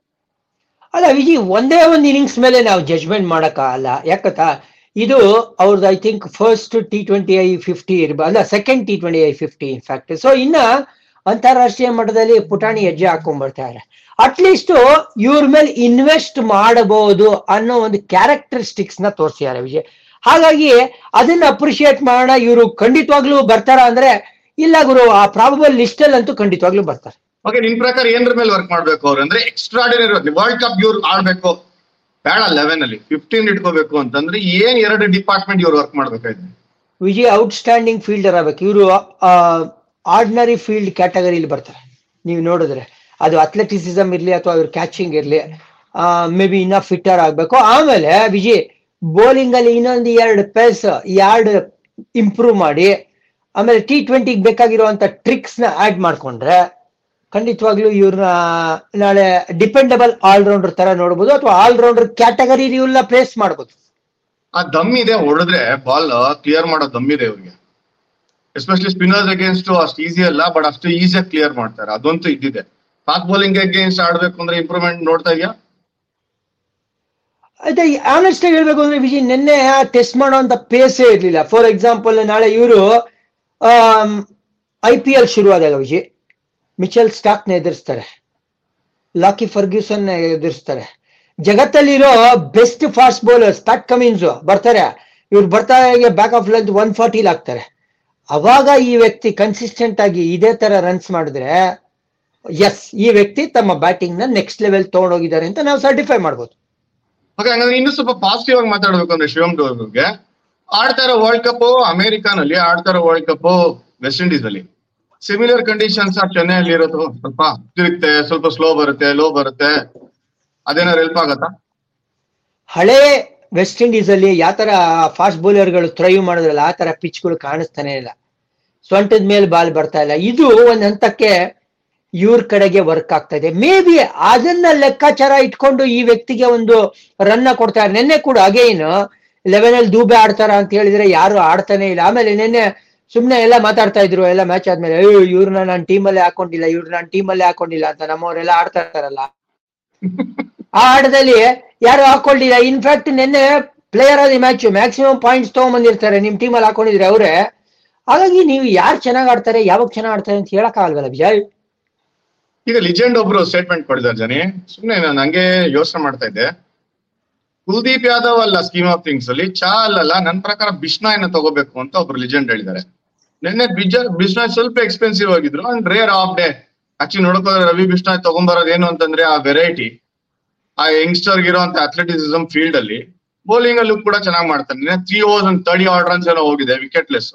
ಅಲ್ಲ ವಿಜಿ ಒಂದೇ ಒಂದು ಇನ್ನಿಂಗ್ಸ್ ಮೇಲೆ ನಾವು ಜಜ್ಮೆಂಟ್ ಮಾಡಕ್ಕಾಗಲ್ಲ ಯಾಕತ್ತಾ ಇದು ಅವ್ರದ್ದು I think first T twenty a fifty ಇರ್ಬ ಅಲ್ಲ second T twenty a fifty in fact so ಇನ್ನ ಅಂತಾರಾಷ್ಟ್ರೀಯ ಮಟ್ಟದಲ್ಲಿ ಪುಟಾಣಿ ಹೆಜ್ಜೆ ಹಾಕೊಂಡ್ ಬರ್ತಾರೆ ಅಟ್ಲೀಸ್ಟ್ ಇವ್ರ ಮೇಲೆ ಇನ್ವೆಸ್ಟ್ ಮಾಡಬಹುದು ಅನ್ನೋ ಒಂದು ಕ್ಯಾರೆಕ್ಟರಿಸ್ಟಿಕ್ಸ್ ನ ತೋರಿಸಿದ್ದಾರೆ ವಿಜಯ್ ಹಾಗಾಗಿ ಅದನ್ನ ಅಪ್ರಿಶಿಯೇಟ್ ಮಾಡೋಣ ಇವರು ಖಂಡಿತವಾಗ್ಲೂ ಬರ್ತಾರ ಅಂದ್ರೆ ಇಲ್ಲ ಗುರು ಆ ಪ್ರಾಬಬಲ್ ಲಿಸ್ಟ್ ಅಲ್ಲಿ ಅಂತೂ ಖಂಡಿತವಾಗ್ಲೂ ಬರ್ತಾರೆ ಓಕೆ ನಿನ್ ಪ್ರಕಾರ ಏನ್ರ ಮೇಲೆ ವರ್ಕ್ ಮಾಡ್ಬೇಕು ಅವ್ರು ಅಂದ್ರೆ ಎಕ್ಸ್ಟ್ರಾಡಿನರಿ ವರ್ಲ್ಡ್ ಕಪ್ ಇವ್ರು ಆಡ್ಬೇಕು ಬೇಡ ಲೆವೆನ್ ಅಲ್ಲಿ ಫಿಫ್ಟೀನ್ ಇಟ್ಕೋಬೇಕು ಅಂತಂದ್ರೆ ಏನ್ ಎರಡು ಡಿಪಾರ್ಟ್ಮೆಂಟ್ ಇವ್ರು ವರ್ಕ್ ಮಾಡ್ಬೇಕಾಯ್ತು ವಿಜಯ್ ಔಟ್ಸ್ಟ್ಯಾಂಡಿಂಗ್ ಫೀಲ್ಡರ್ ಆಗ್ಬೇಕು ಇವರು ಆರ್ಡಿನರಿ ಫೀಲ್ಡ್ ಕ್ಯಾಟಗರಿಲಿ ಬರ್ತಾರೆ ನೀವು ನೋಡಿದ್ರೆ ಅದು ಅಥ್ಲೆಟಿಸಿಸಮ್ ಇರ್ಲಿ ಅಥವಾ ಅವ್ರ ಕ್ಯಾಚಿಂಗ್ ಇರ್ಲಿ ಮೇ ಬಿ ಇನ್ನ ಫಿಟ್ಟರ್ ಆಗ್ಬೇಕು ಆಮೇಲೆ ವಿಜಯ್ ಬೌಲಿಂಗ್ ಅಲ್ಲಿ ಇನ್ನೊಂದು ಎರಡು ಪೇಸ್ ಎರಡು ಇಂಪ್ರೂವ್ ಮಾಡಿ ಆಮೇಲೆ ಟಿ ಟ್ವೆಂಟಿಗೆ ಬೇಕಾಗಿರುವಂತ ಟ್ರಿಕ್ಸ್ ನ ಆಡ್ ಮಾಡ್ಕೊಂಡ್ರೆ ಖಂಡಿತವಾಗ್ಲೂ ಇವ್ರನ್ನ ನಾಳೆ ಡಿಪೆಂಡಬಲ್ ಆಲ್ರೌಂಡರ್ ತರ ನೋಡ್ಬೋದು ಅಥವಾ ಆಲ್ರೌಂಡರ್ ಕ್ಯಾಟಗರಿ ಇವ್ರನ್ನ ಪ್ಲೇಸ್ ಮಾಡ್ಬೋದು ಆ ದಮ್ ಇದೆ ಹೊಡೆದ್ರೆ ಬಾಲ್ ಕ್ಲಿಯರ್ ಮಾಡೋ ದಮ್ ಇದೆ ಇವ್ರಿಗೆ ಎಸ್ಪೆಷಲಿ ಸ್ಪಿನ್ನರ್ಸ್ ಅಗೇನ್ಸ್ಟ್ ಅಷ್ಟು ಈಸಿ ಅಲ್ಲ ಬಟ್ ಅಷ್ಟು ಈಸಿಯಾಗಿ ಕ್ಲಿಯರ್ ಮಾಡ್ತಾರೆ ಅದಂತೂ ಇದ್ದಿದೆ ಫಾಸ್ಟ್ ಬೌಲಿಂಗ್ ಅಗೇನ್ಸ್ಟ್ ಆಡ್ಬೇಕು ಅಂದ್ರೆ ಇಂಪ್ರೂವ್ಮೆಂಟ್ ನೋಡ್ತಾ ಇದೆಯಾ ಅದೇ ಆನೆಸ್ಟ್ ಆಗಿ ಹೇಳ್ಬೇಕು ಅಂದ್ರೆ ವಿಜಯ್ ನಿನ್ನೆ ಟೆಸ್ಟ್ ಮಾಡುವಂತ ಪೇಸೇ ಇರ್ಲಿಲ್ಲ ಫಾರ್ ಎಕ್ಸಾಂಪಲ್ ನಾಳೆ ಇವರು ಐ ಪಿ ಎಲ್ ಶುರುವಾದಾಗ ವಿಜಯ್ ಮಿಚೆಲ್ ಸ್ಟಾಕ್ ನ ಎದುರಿಸ್ತಾರೆ ಲಾಕಿ ಫರ್ಗ್ಯೂಸನ್ ಎದುರಿಸ್ತಾರೆ ಜಗತ್ತಲ್ಲಿರೋ best fast bowlers Pat Cummins ಬರ್ತಾರೆ ಇವ್ರು ಬರ್ತಾ ಬ್ಯಾಕ್ ಆಫ್ ಲೆಂತ್ ಒನ್ ಫಾರ್ಟಿಲ್ ಆಗ್ತಾರೆ ಅವಾಗ ಈ ವ್ಯಕ್ತಿ ಕನ್ಸಿಸ್ಟೆಂಟ್ ಆಗಿ ಇದೇ ತರ ರನ್ಸ್ ಮಾಡಿದ್ರೆ ಎಸ್ ಈ ವ್ಯಕ್ತಿ ತಮ್ಮ ಬ್ಯಾಟಿಂಗ್ ನ ನೆಕ್ಸ್ಟ್ ಲೆವೆಲ್ ತಗೊಂಡೋಗಿದ್ದಾರೆ ಅಂತ ನಾವು ಸರ್ಟಿಫೈ ಮಾಡ್ಬೋದು ಓಕೆ ಹಂಗಂದ್ರೆ ಇನ್ನೂ ಸ್ವಲ್ಪ ಪಾಸಿಟಿವ್ ಆಗಿ ಮಾತಾಡ್ಬೇಕು ಅಂದ್ರೆ ಶಿವಮ್ ಬಗ್ಗೆ ಆಡ್ತಾ ಇರೋ ವರ್ಲ್ಡ್ ಕಪ್ ಅಮೆರಿಕಾನಲ್ಲಿ ಆಡ್ತಾ ಇರೋ ವರ್ಲ್ಡ್ ಕಪ್ ವೆಸ್ಟ್ ಇಂಡೀಸ್ ಅಲ್ಲಿ ಸಿಮಿಲರ್ ಕಂಡೀಷನ್ಸ್ ಆ ಚೆನ್ನೈಯಲ್ಲಿ ಇರೋದು ಸ್ವಲ್ಪ ತಿರುಗುತ್ತೆ ಸ್ವಲ್ಪ ಸ್ಲೋ ಬರುತ್ತೆ ಲೋ ಬರುತ್ತೆ ಅದೇನಾದ್ರು ಹೆಲ್ಪ್ ಆಗತ್ತಾ ಹಳೆ ವೆಸ್ಟ್ ಇಂಡೀಸ್ ಅಲ್ಲಿ ಯಾವ ತರ ಫಾಸ್ಟ್ ಬೌಲರ್ಗಳು ಥ್ರೈವ್ ಮಾಡಿದ್ರಲ್ಲ ಆ ತರ ಪಿಚ್ಗಳು ಕಾಣಿಸ್ತಾನೆ ಇಲ್ಲ ಸೊಂಟದ ಮೇಲೆ ಬಾಲ್ ಬರ್ತಾ ಇಲ್ಲ ಇದು ಒಂದ್ ಹಂತಕ್ಕೆ ಇವ್ರ ಕಡೆಗೆ ವರ್ಕ್ ಆಗ್ತಾ ಇದೆ ಮೇ ಬಿ ಅದನ್ನ ಲೆಕ್ಕಾಚಾರ ಇಟ್ಕೊಂಡು ಈ ವ್ಯಕ್ತಿಗೆ ಒಂದು ರನ್ನ ಕೊಡ್ತಾರೆ ನಿನ್ನೆ ಕೂಡ ಅಗೈನ್ ಲೆವೆನ್ ಅಲ್ಲಿ ದೂಬೆ ಆಡ್ತಾರ ಅಂತ ಹೇಳಿದ್ರೆ ಯಾರು ಆಡ್ತಾನೆ ಇಲ್ಲ ಆಮೇಲೆ ನಿನ್ನೆ ಸುಮ್ನೆ ಎಲ್ಲ ಮಾತಾಡ್ತಾ ಇದ್ರು ಎಲ್ಲ ಮ್ಯಾಚ್ ಆದ್ಮೇಲೆ ಅಯ್ಯೋ ಇವ್ರನ್ನ ನಾನು ಟೀಮಲ್ಲೇ ಹಾಕೊಂಡಿಲ್ಲ ಇವ್ರನ್ನ ನಾನು ಟೀಮಲ್ಲೇ ಹಾಕೊಂಡಿಲ್ಲ ಅಂತ ನಮ್ಮವರೆಲ್ಲ ಆಡ್ತಾ ಇರ್ತಾರಲ್ಲ ಆ ಆಟದಲ್ಲಿ ಯಾರು ಹಾಕೊಂಡಿಲ್ಲ ಇನ್ಫ್ಯಾಕ್ಟ್ ನಿನ್ನೆ ಪ್ಲೇಯರ್ ಆದ ಮ್ಯಾಚ್ ಮ್ಯಾಕ್ಸಿಮಮ್ ಪಾಯಿಂಟ್ಸ್ ತಗೊಂಡ್ಬಂದಿರ್ತಾರೆ ನಿಮ್ ಟೀಮಲ್ಲಿ ಹಾಕೊಂಡಿದ್ರೆ ಅವ್ರೆ ಹಾಗಾಗಿ ನೀವು ಯಾರು ಚೆನ್ನಾಗ್ ಆಡ್ತಾರೆ ಯಾವಾಗ ಚೆನ್ನಾಗ್ ಆಡ್ತಾರೆ ಅಂತ ಹೇಳಕ್ ಆಗಲ್ವಲ್ಲ ವಿಜಯ್ ಈಗ ಲಿಜೆಂಡ್ ಒಬ್ರು ಸ್ಟೇಟ್ಮೆಂಟ್ ಕೊಡಿದ್ದಾರೆ ಜನಿ ಸುಮ್ನೆ ನಾನು ಹಂಗೆ ಯೋಚನೆ ಮಾಡ್ತಾ ಇದ್ದೆ ಕುಲ್ದೀಪ್ ಯಾದವ್ ಅಲ್ಲ ಸ್ಕೀಮ್ ಆಫ್ ಥಿಂಗ್ಸ್ ಅಲ್ಲಿ ಚಾಲ್ ಅಲ್ಲ ನನ್ನ ಪ್ರಕಾರ ಬಿಷ್ನಾಯ್ನ ತಗೋಬೇಕು ಅಂತ ಒಬ್ರು ಲಿಜೆಂಡ್ ಹೇಳಿದ್ದಾರೆ ನಿನ್ನೆ ಬಿಜ ಬಿಷ್ನಾಯ್ ಸ್ವಲ್ಪ ಎಕ್ಸ್ಪೆನ್ಸಿವ್ ಆಗಿದ್ರು and rare off day actually ನೋಡ್ಕೋದ್ರೆ ರವಿ ಬಿಷ್ನಾಯ್ ತಗೊಂಬರೋದು ಏನು ಅಂತಂದ್ರೆ ಆ ವೆರೈಟಿ ಆ ಯಂಗ್ಸ್ಟರ್ ಇರುವಂತ ಅಥ್ಲೆಟಿಸಿಸಮ್ ಫೀಲ್ಡ್ ಅಲ್ಲಿ ಬೌಲಿಂಗ್ ಅಲ್ಲೂ ಕೂಡ ಚೆನ್ನಾಗಿ ಮಾಡ್ತಾನೆ ತ್ರೀ ಓವರ್ಸ್ ಒಂದು ತರ್ಟಿ ಆರ್ಡ್ ರನ್ಸ್ ಏನೋ ಹೋಗಿದೆ ವಿಕೆಟ್ ಲೆಸ್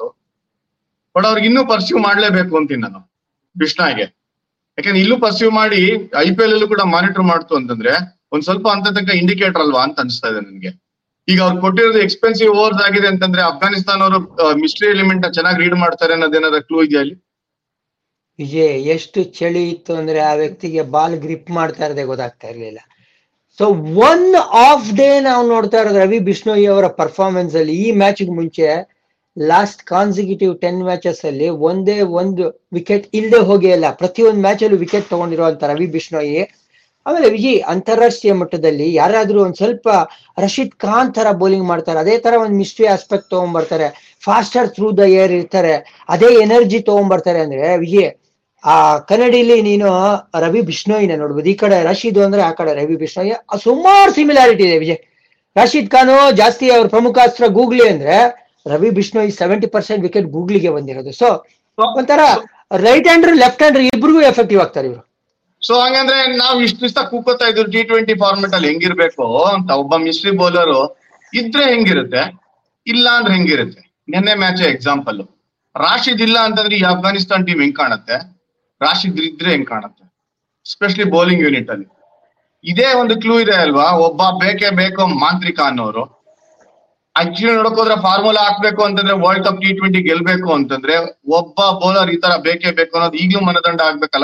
ಬಟ್ ಅವ್ರಿಗೆ ಇನ್ನೂ ಪರ್ಸ್ಯೂ ಮಾಡ್ಲೇಬೇಕು ಅಂತೀನಿ ನಾನು ಬಿಷ್ನಾಯ್ಗೆ ಯಾಕಂದ್ರೆ ಇಲ್ಲೂ ಪರ್ಸ್ಯೂ ಮಾಡಿ ಐ ಪಿ ಎಲ್ ಅಲ್ಲೂ ಕೂಡ ಮಾನಿಟರ್ ಮಾಡ್ತು ಅಂತಂದ್ರೆ ಒಂದ್ ಸ್ವಲ್ಪ ಅಂತ ತನಕ ಇಂಡಿಕೇಟರ್ ಅಲ್ವಾ ಅಂತ ಅನಿಸ್ತಾ ಇದೆ ನನಗೆ ಈಗ ಅವ್ರು ಕೊಟ್ಟಿರೋದು ಎಕ್ಸ್ಪೆನ್ಸಿವ್ ಓವರ್ಸ್ ಆಗಿದೆ ಅಂತಂದ್ರೆ ಅಫ್ಘಾನಿಸ್ತಾನ ಅವರು ಮಿಸ್ಟ್ರಿ ಎಲಿಮೆಂಟ್ ಚೆನ್ನಾಗಿ ರೀಡ್ ಮಾಡ್ತಾರೆ ಅನ್ನೋದೇನಾದ್ರು ಕ್ಲೂ ಇದೆಯಾ ಅಲ್ಲಿ ವಿಜಯ್ ಎಷ್ಟು ಚಳಿ ಇತ್ತು ಅಂದ್ರೆ ಆ ವ್ಯಕ್ತಿಗೆ ಬಾಲ್ ಗ್ರಿಪ್ ಮಾಡ್ತಾ ಇರದೆ ಗೊತ್ತಾಗ್ತಾ ಇರ್ಲಿಲ್ಲ ಸೊ ಒನ್ ಆಫ್ ಡೇ ನಾವು ನೋಡ್ತಾ ಇರೋದು ರವಿ ಬಿಷ್ಣೋಯಿ ಅವರ ಪರ್ಫಾರ್ಮೆನ್ಸ್ ಅಲ್ಲಿ ಈ ಮ್ಯಾಚ್ ಮುಂಚೆ ಲಾಸ್ಟ್ ಕಾನ್ಸಿಕ್ಯೂಟಿವ್ ಟೆನ್ ಮ್ಯಾಚಸ್ ಅಲ್ಲಿ ಒಂದೇ ಒಂದು ವಿಕೆಟ್ ಇಲ್ಲದೆ ಹೋಗಿ ಅಲ್ಲ ಪ್ರತಿಯೊಂದು ಮ್ಯಾಚ್ ಅಲ್ಲೂ ವಿಕೆಟ್ ತಗೊಂಡಿರುವಂತ ರವಿ ಬಿಷ್ಣೋಯಿ ಆಮೇಲೆ ವಿಜಯ್ ಅಂತಾರಾಷ್ಟ್ರೀಯ ಮಟ್ಟದಲ್ಲಿ ಯಾರಾದ್ರೂ ಒಂದ್ ಸ್ವಲ್ಪ ರಶೀದ್ ಖಾನ್ ತರ ಬೌಲಿಂಗ್ ಮಾಡ್ತಾರೆ ಅದೇ ತರ ಒಂದ್ ಮಿಸ್ಟ್ರಿ ಆಸ್ಪೆಕ್ಟ್ ತಗೊಂಡ್ಬರ್ತಾರೆ ಫಾಸ್ಟರ್ ಥ್ರೂ ದ ಏರ್ ಇರ್ತಾರೆ ಅದೇ ಎನರ್ಜಿ ತಗೊಂಡ್ಬರ್ತಾರೆ ಅಂದ್ರೆ ವಿಜಯ್ ಆ ಕನ್ನಡಿಲಿ ನೀನು ರವಿ ಬಿಷ್ಣೋಯಿನ ನೋಡ್ಬೋದು ಈ ಕಡೆ ರಶೀದ್ ಅಂದ್ರೆ ಆ ಕಡೆ ರವಿ ಬಿಷ್ಣೋಯಿ ಸುಮಾರು ಸಿಮಿಲಾರಿಟಿ ಇದೆ ವಿಜಯ್ ರಶೀದ್ ಖಾನು ಜಾಸ್ತಿ ಅವ್ರ ಪ್ರಮುಖ ಅಸ್ತ್ರ ಗೂಗ್ಲಿ ಅಂದ್ರೆ Ravi Bishnoi seventy percent wicket ಗೂಗ್ಲಿಗೆ ಬಂದಿರೋದು ಸೊ ಒಂಥರ ರೈಟ್ ಹ್ಯಾಂಡ್ರ್ ಲೆಫ್ಟ್ ಹ್ಯಾಂಡ್ರ್ ಇಬ್ರಿಗೂ ಎಫೆಕ್ಟಿವ್ ಆಗ್ತಾರೆ ಇವರು ಸೊ ಹಂಗಂದ್ರೆ ನಾವು ಇಷ್ಟು ದಿವಸ ಕೂಕೋತಾ ಇದ್ರು ಟಿ ಟ್ವೆಂಟಿ ಫಾರ್ಮೆಟ್ ಅಲ್ಲಿ ಹೆಂಗಿರ್ಬೇಕು ಅಂತ ಒಬ್ಬ ಮಿಸ್ಟ್ರಿ ಬೌಲರ್ ಇದ್ರೆ ಹೆಂಗಿರುತ್ತೆ ಇಲ್ಲ ಅಂದ್ರೆ ಹೆಂಗಿರುತ್ತೆ ನಿನ್ನೆ ಮ್ಯಾಚ್ ಎಕ್ಸಾಂಪಲ್ ರಾಶಿದ್ ಇಲ್ಲ ಅಂತಂದ್ರೆ ಈ ಅಫ್ಘಾನಿಸ್ತಾನ್ ಟೀಮ್ ಹೆಂಗ್ ಕಾಣುತ್ತೆ ರಾಶಿದ್ ಇದ್ರೆ ಹೆಂಗ್ ಕಾಣುತ್ತೆ ಎಸ್ಪೆಷಲಿ ಬೌಲಿಂಗ್ ಯೂನಿಟ್ ಅಲ್ಲಿ ಇದೇ ಒಂದು ಕ್ಲೂ ಇದೆ ಅಲ್ವಾ ಒಬ್ಬ ಬೇಕೇ ಬೇಕು ಮಾಂತ್ರಿಕ ಅನ್ನೋರು ಆಕ್ಚುಲಿ ನೋಡಕೋದ್ರೆ ಫಾರ್ಮುಲಾ ಹಾಕ್ಬೇಕು ಅಂತಂದ್ರೆ ವರ್ಲ್ಡ್ ಕಪ್ ಟಿ ಟ್ವೆಂಟಿ ಗೆಲ್ಬೇಕು ಅಂತಂದ್ರೆ ಒಬ್ಬ ಬೌಲರ್ ಈ ತರ ಬೇಕೇ ಬೇಕು ಅನ್ನೋದು ಈಗ್ಲೂ ಮನದಂಡ ಆಗ್ಬೇಕಲ್ಲ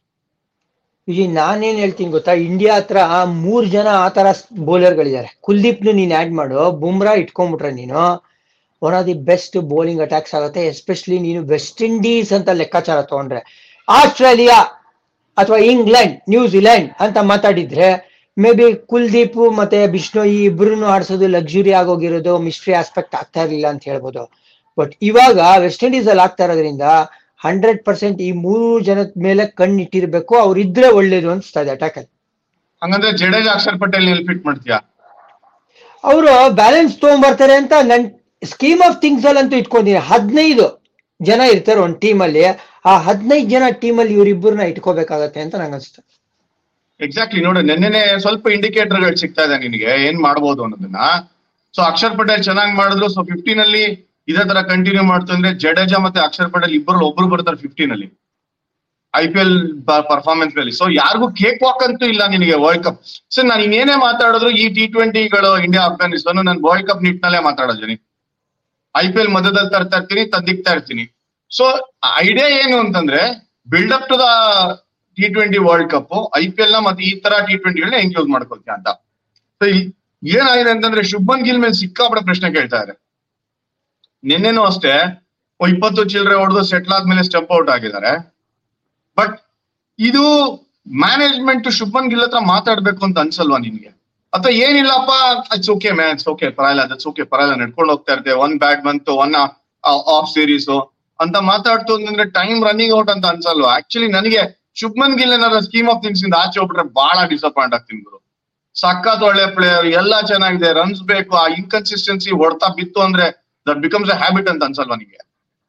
ಈಗ ನಾನೇನ್ ಹೇಳ್ತೀನಿ ಗೊತ್ತಾ ಇಂಡಿಯಾ ಹತ್ರ ಮೂರ್ ಜನ ಆ ತರ ಬೌಲರ್ಗಳಿದ್ದಾರೆ ಕುಲ್ದೀಪ್ನು ನೀನ್ ಆಡ್ ಮಾಡು ಬುಮ್ರಾ ಇಟ್ಕೊಂಡ್ಬಿಟ್ರೆ ನೀನು one of the best bowling attacks ಆಗುತ್ತೆ ಎಸ್ಪೆಷಲಿ ನೀನು ವೆಸ್ಟ್ ಇಂಡೀಸ್ ಅಂತ ಲೆಕ್ಕಾಚಾರ ತಗೊಂಡ್ರೆ ಆಸ್ಟ್ರೇಲಿಯಾ ಅಥವಾ ಇಂಗ್ಲೆಂಡ್ ನ್ಯೂಜಿಲೆಂಡ್ ಅಂತ ಮಾತಾಡಿದ್ರೆ ಮೇ ಬಿ ಕುಲ್ದೀಪ್ ಮತ್ತೆ ಬಿಷ್ಣು ಈ ಇಬ್ರು ಆಡ್ಸೋದು ಲಕ್ಸುರಿ ಆಗೋಗಿರೋದು ಮಿಸ್ಟ್ರಿ ಆಸ್ಪೆಕ್ಟ್ ಆಗ್ತಾ ಇರ್ಲಿಲ್ಲ ಅಂತ ಹೇಳ್ಬೋದು ಬಟ್ ಇವಾಗ ವೆಸ್ಟ್ ಇಂಡೀಸ್ ಅಲ್ಲಿ ಆಗ್ತಾ ಇರೋದ್ರಿಂದ ಹಂಡ್ರೆಡ್ ಪರ್ಸೆಂಟ್ ಈ ಮೂರು ಜನದ ಮೇಲೆ ಕಣ್ಣಿಟ್ಟಿರ್ಬೇಕು ಅವ್ರಿದ್ರೆ ಒಳ್ಳೇದು ಅನ್ಸ್ತಾ ಇದೆ ಅಟ್ಯಾಕ್ ಅಲ್ಲಿ ಹಂಗಂದ್ರೆ ಜಡೇಜಾ ಅಕ್ಷರ್ ಪಟೇಲ್ ಎಲ್ಲಿ ಫಿಟ್ ಮಾಡ್ತೀಯಾ ಅವರು ಬ್ಯಾಲೆನ್ಸ್ ತಗೊಂಡ್ಬರ್ತಾರೆ ಅಂತ ನನ್ ಸ್ಕೀಮ್ ಆಫ್ ಥಿಂಗ್ಸ್ ಅಲ್ಲಿ ಅಂತೂ ಇಟ್ಕೊಂಡಿದ್ದೀನಿ ಹದಿನೈದು ಜನ ಇರ್ತಾರೆ ಒಂದ್ ಟೀಮ್ ಅಲ್ಲಿ ಆ ಹದಿನೈದು ಜನ ಟೀಮ್ ಅಲ್ಲಿ ಇವ್ರಿಬ್ಬರನ್ನ ಇಟ್ಕೋಬೇಕಾಗತ್ತೆ ಅಂತ ನಂಗೆ ಅನ್ಸುತ್ತೆ ಎಕ್ಸಾಕ್ಟ್ಲಿ ನೋಡಿ ನೆನ್ನೆನೆ ಸ್ವಲ್ಪ ಇಂಡಿಕೇಟರ್ ಗಳು ಸಿಗ್ತಾ ಇದೆ ನಿನಗೆ ಏನ್ ಮಾಡ್ಬೋದು ಅನ್ನೋದನ್ನ ಸೊ ಅಕ್ಷರ್ ಪಟೇಲ್ ಚೆನ್ನಾಗಿ ಮಾಡಿದ್ರು ಸೊ ಫಿಫ್ಟೀನ್ ಅಲ್ಲಿ ಇದೇ ತರ ಕಂಟಿನ್ಯೂ ಮಾಡ್ತು ಅಂದ್ರೆ ಜಡೇಜಾ ಮತ್ತೆ ಅಕ್ಷರ್ ಪಟೇಲ್ ಇಬ್ಬರು ಒಬ್ರು ಬರ್ತಾರೆ ಫಿಫ್ಟೀನ್ ಅಲ್ಲಿ ಐ ಪಿ ಎಲ್ ಪರ್ಫಾರ್ಮೆನ್ಸ್ ನಲ್ಲಿ ಸೊ ಯಾರಿಗೂ ಕೇಕ್ ವಾಕ್ ಅಂತೂ ಇಲ್ಲ ನಿನಗೆ ವರ್ಲ್ಡ್ ಕಪ್ ಸೊ ನಾನು ಇನ್ನೇನೇ ಮಾತಾಡಿದ್ರು ಈ ಟಿ ಟ್ವೆಂಟಿಗಳು ಇಂಡಿಯಾ ಅಫ್ಘಾನಿಸ್ತಾನ ನಾನು ವರ್ಲ್ಡ್ ಕಪ್ ನಿಟ್ಟಿನಲ್ಲೇ ಮಾತಾಡೋದಿನಿ ಐ ಪಿ ಎಲ್ ಮಧ್ಯದಲ್ಲಿ ತರ್ತಾ ಇರ್ತೀನಿ ತಂದಿಕ್ತಾ ಇರ್ತೀನಿ ಸೊ ಐಡಿಯಾ ಏನು ಅಂತಂದ್ರೆ build up to the T twenty world cup I P L ನ ಮತ್ತೆ ಈ ತರ ಟಿ ಟ್ವೆಂಟಿಗಳನ್ನ ಹೆಂಗ್ ಯೂಸ್ ಮಾಡ್ಕೊಳ್ತೀಯ ಅಂತ ಸೊ ಏನಾಗಿದೆ ಅಂತಂದ್ರೆ ಶುಭ್ಮನ್ ಗಿಲ್ ಮೇಲೆ ಸಿಕ್ಕಾಪಡೆ ಪ್ರಶ್ನೆ ಕೇಳ್ತಾ ಇದ್ದಾರೆ ನಿನ್ನೆನೂ ಅಷ್ಟೇ ಒಂದ್ ಇಪ್ಪತ್ತು ಚಿಲ್ಲರೆ ಹೊಡೆದು ಸೆಟ್ಲ್ ಆದ್ಮೇಲೆ ಸ್ಟೆಪ್ ಔಟ್ ಆಗಿದ್ದಾರೆ ಬಟ್ ಇದು ಮ್ಯಾನೇಜ್ಮೆಂಟ್ ಶುಭ್ಮನ್ ಗಿಲ್ ಹತ್ರ ಮಾತಾಡ್ಬೇಕು ಅಂತ ಅನ್ಸಲ್ವಾ ನಿನ್ಗೆ ಅಥವಾ ಏನಿಲ್ಲಪ್ಪ ಇಟ್ಸ್ ಓಕೆ ಮ್ಯಾಚ್ ಓಕೆ ಪರವಾಗಿಲ್ಲ ದಟ್ಸ್ ಓಕೆ ಪರವಾಗಿಲ್ಲ ನಡ್ಕೊಂಡು ಹೋಗ್ತಾ ಇರ್ತೆ ಒನ್ ಬ್ಯಾಟ್ ಬಂತು ಒನ್ ಆಫ್ ಸೀರೀಸ್ ಅಂತ ಮಾತಾಡ್ತು ಅಂತಂದ್ರೆ ಟೈಮ್ ರನ್ನಿಂಗ್ ಔಟ್ ಅಂತ ಅನ್ಸಲ್ವಾ ಆಕ್ಚುಲಿ ನನಗೆ ಶುಭ್ಮನ್ ಗಿಲ್ ಏನಾದ್ರು ಸ್ಕೀಮ್ ಆಫ್ ಥಿಂಗ್ಸ್ ಇಂದ ಆಚೆ ಹೋಗ್ಬಿಟ್ರೆ ಬಹಳ ಡಿಸಪಾಯಿಂಟ್ ಆಗ್ತೀನಿ ಗುರು ಸಖತ್ ಒಳ್ಳೆ ಪ್ಲೇಯರ್ ಎಲ್ಲ ಚೆನ್ನಾಗಿದೆ ರನ್ಸ್ ಬೇಕು ಆ ಇನ್ಕನ್ಸಿಸ್ಟೆನ್ಸಿ ಹೊಡ್ತಾ ಬಿತ್ತು ಅಂದ್ರೆ ದಟ್ ಬಿಕಮ್ಸ್ ಎ ಹ್ಯಾಬಿಟ್ ಅಂತ ಅನ್ಸಲ್ವಾ ನಿಂಗೆ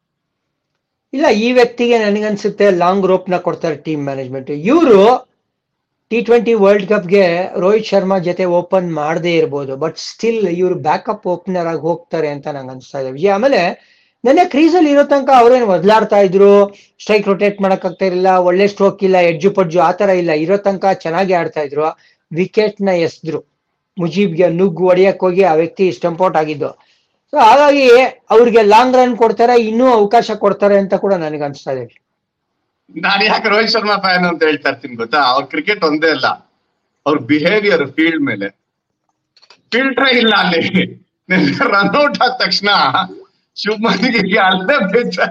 ಇಲ್ಲ ಈ ವ್ಯಕ್ತಿಗೆ ನನಗನ್ಸುತ್ತೆ ಲಾಂಗ್ ರೋಪ್ ನ ಕೊಡ್ತಾರೆ ಟೀಮ್ ಮ್ಯಾನೇಜ್ಮೆಂಟ್ ಇವರು ಟಿ ಟ್ವೆಂಟಿ ವರ್ಲ್ಡ್ ಕಪ್ಗೆ ರೋಹಿತ್ ಶರ್ಮಾ ಜೊತೆ ಓಪನ್ ಮಾಡದೇ ಇರ್ಬೋದು ಬಟ್ ಸ್ಟಿಲ್ ಇವರು ಬ್ಯಾಕಪ್ ಓಪನರ್ ಆಗಿ ಹೋಗ್ತಾರೆ ಅಂತ ನಂಗೆ ಅನ್ಸ್ತಾ ಇದೆ ವಿಜಯ್ ಆಮೇಲೆ ನೆನ್ನೆ ಕ್ರೀಸಲ್ಲಿ ಇರೋ ತನಕ ಅವ್ರೇನು ಬದಲಾಡ್ತಾ ಇದ್ರು ಸ್ಟ್ರೈಕ್ ರೊಟೇಟ್ ಮಾಡಕ್ ಆಗ್ತಾ ಇರಲಿಲ್ಲ ಒಳ್ಳೆ ಸ್ಟ್ರೋಕ್ ಇಲ್ಲ ಎಡ್ಜು ಪಡ್ಜು ಆ ತರ ಇಲ್ಲ ಇರೋ ತನಕ ಚೆನ್ನಾಗಿ ಆಡ್ತಾ ಇದ್ರು ವಿಕೆಟ್ ನ ಎಸ್ದ್ರು ಮುಜೀಬ್ಗೆ ನುಗ್ಗು ಹೊಡಿಯಕ್ ಹೋಗಿ ಆ ವ್ಯಕ್ತಿ ಸ್ಟಂಪ್ ಔಟ್ ಆಗಿದ್ದು ಸೊ ಹಾಗಾಗಿ ಅವ್ರಿಗೆ ಲಾಂಗ್ ರನ್ ಕೊಡ್ತಾರೆ ಇನ್ನೂ ಅವಕಾಶ ಕೊಡ್ತಾರೆ ಅಂತ ಕೂಡ ನನಗೆ ಅನ್ಸ್ತಾ ಇದೆ ನಾನು ಯಾಕೆ ರೋಹಿತ್ ಶರ್ಮಾ ಫ್ಯಾನ್ ಅಂತ ಹೇಳ್ತಾ ಇರ್ತೀನಿ ಗೊತ್ತಾ ಅವ್ರ ಕ್ರಿಕೆಟ್ ಒಂದೇ ಅಲ್ಲ ಅವ್ರ ಬಿಹೇವಿಯರ್ ಫೀಲ್ಡ್ ಮೇಲೆ ಫಿಲ್ಟ್ರೇ ಇಲ್ಲ ಅಲ್ಲಿ ರನ್ಔಟ್ ಆದ ತಕ್ಷಣ ಶುಭ್ಮನ್ಗೆ ಅಲ್ಲೇ ಬೇಜ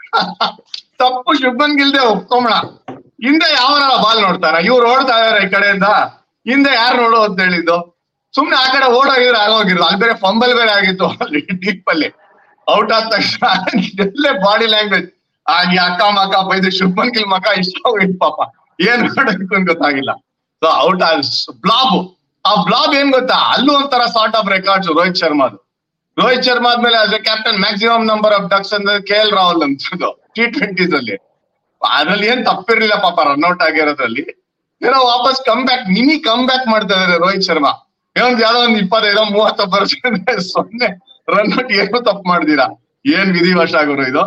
ತಪ್ಪು ಶುಭ್ಮನ್ ಗಿಲ್ದೆ ಒಪ್ಕೊಂಬಣ ಹಿಂದೆ ಯಾವನ ಬಾಲ್ ನೋಡ್ತಾರ ಇವ್ರು ಓಡ್ತಾ ಇದಾರೆ ಈ ಕಡೆಯಿಂದ ಹಿಂದೆ ಯಾರು ನೋಡು ಅಂತ ಹೇಳಿದ್ದು ಸುಮ್ನೆ ಆ ಕಡೆ ಓಡೋಗಿದ್ರೆ ಆಗೋಗಿರೋದು ಅಲ್ಲಿ ಬೇರೆ ಫಂಬಲ್ ಬೇರೆ ಆಗಿತ್ತು ಅಲ್ಲಿ ಡೀಪ್ ಅಲ್ಲಿ ಔಟ್ ಆದ ತಕ್ಷಣ ಎಲ್ಲೇ ಬಾಡಿ ಲ್ಯಾಂಗ್ವೇಜ್ ಆ ಈ ಅಕ್ಕ ಮಕ್ಕ ಬೈದು ಶುಭ್ಮನ್ ಗಿಲ್ ಮಕ್ಕ ಇಷ್ಟ ಹೋಗಿತ್ತು ಪಾಪ ಏನ್ ಮಾಡೋದಕ್ಕೂ ಅಂತ ಗೊತ್ತಾಗಿಲ್ಲ ಸೊ ಔಟ್ ಬ್ಲಾಬ್ ಆ ಬ್ಲಾಬ್ ಏನ್ ಗೊತ್ತಾ ಅಲ್ಲೂ ಒಂಥರ ಸಾರ್ಟ್ ಆಫ್ ರೆಕಾರ್ಡ್ಸ್ ರೋಹಿತ್ ಶರ್ಮಾದು ರೋಹಿತ್ ಶರ್ಮಾ ಆದ್ಮೇಲೆ as a captain maximum number of ducks ಅಂದ್ರೆ ಕೆ ಎಲ್ ರಾಹುಲ್ ಅಂತದ್ದು ಟಿ ಟ್ವೆಂಟೀಸ್ ಅಲ್ಲಿ ಅದ್ರಲ್ಲಿ ಏನ್ ತಪ್ಪಿರ್ಲಿಲ್ಲ ಪಾಪ ರನ್ಔಟ್ ಆಗಿರೋದ್ರಲ್ಲಿ ಏನೋ ವಾಪಸ್ come back mini come back ಮಾಡ್ತಾ ಇದಾರೆ ರೋಹಿತ್ ಶರ್ಮಾ ಏನೊಂದು ಯಾವ್ದೋ ಒಂದ್ ಇಪ್ಪತ್ತೈದೋ ಮೂವತ್ತೋ ವರ್ಷ ಸೊನ್ನೆ ರನ್ಔಟ್ ಏನು ತಪ್ಪು ಮಾಡ್ದಿರಾ ಏನ್ ವಿಧಿವಶ ಆಗೋರು ಇದು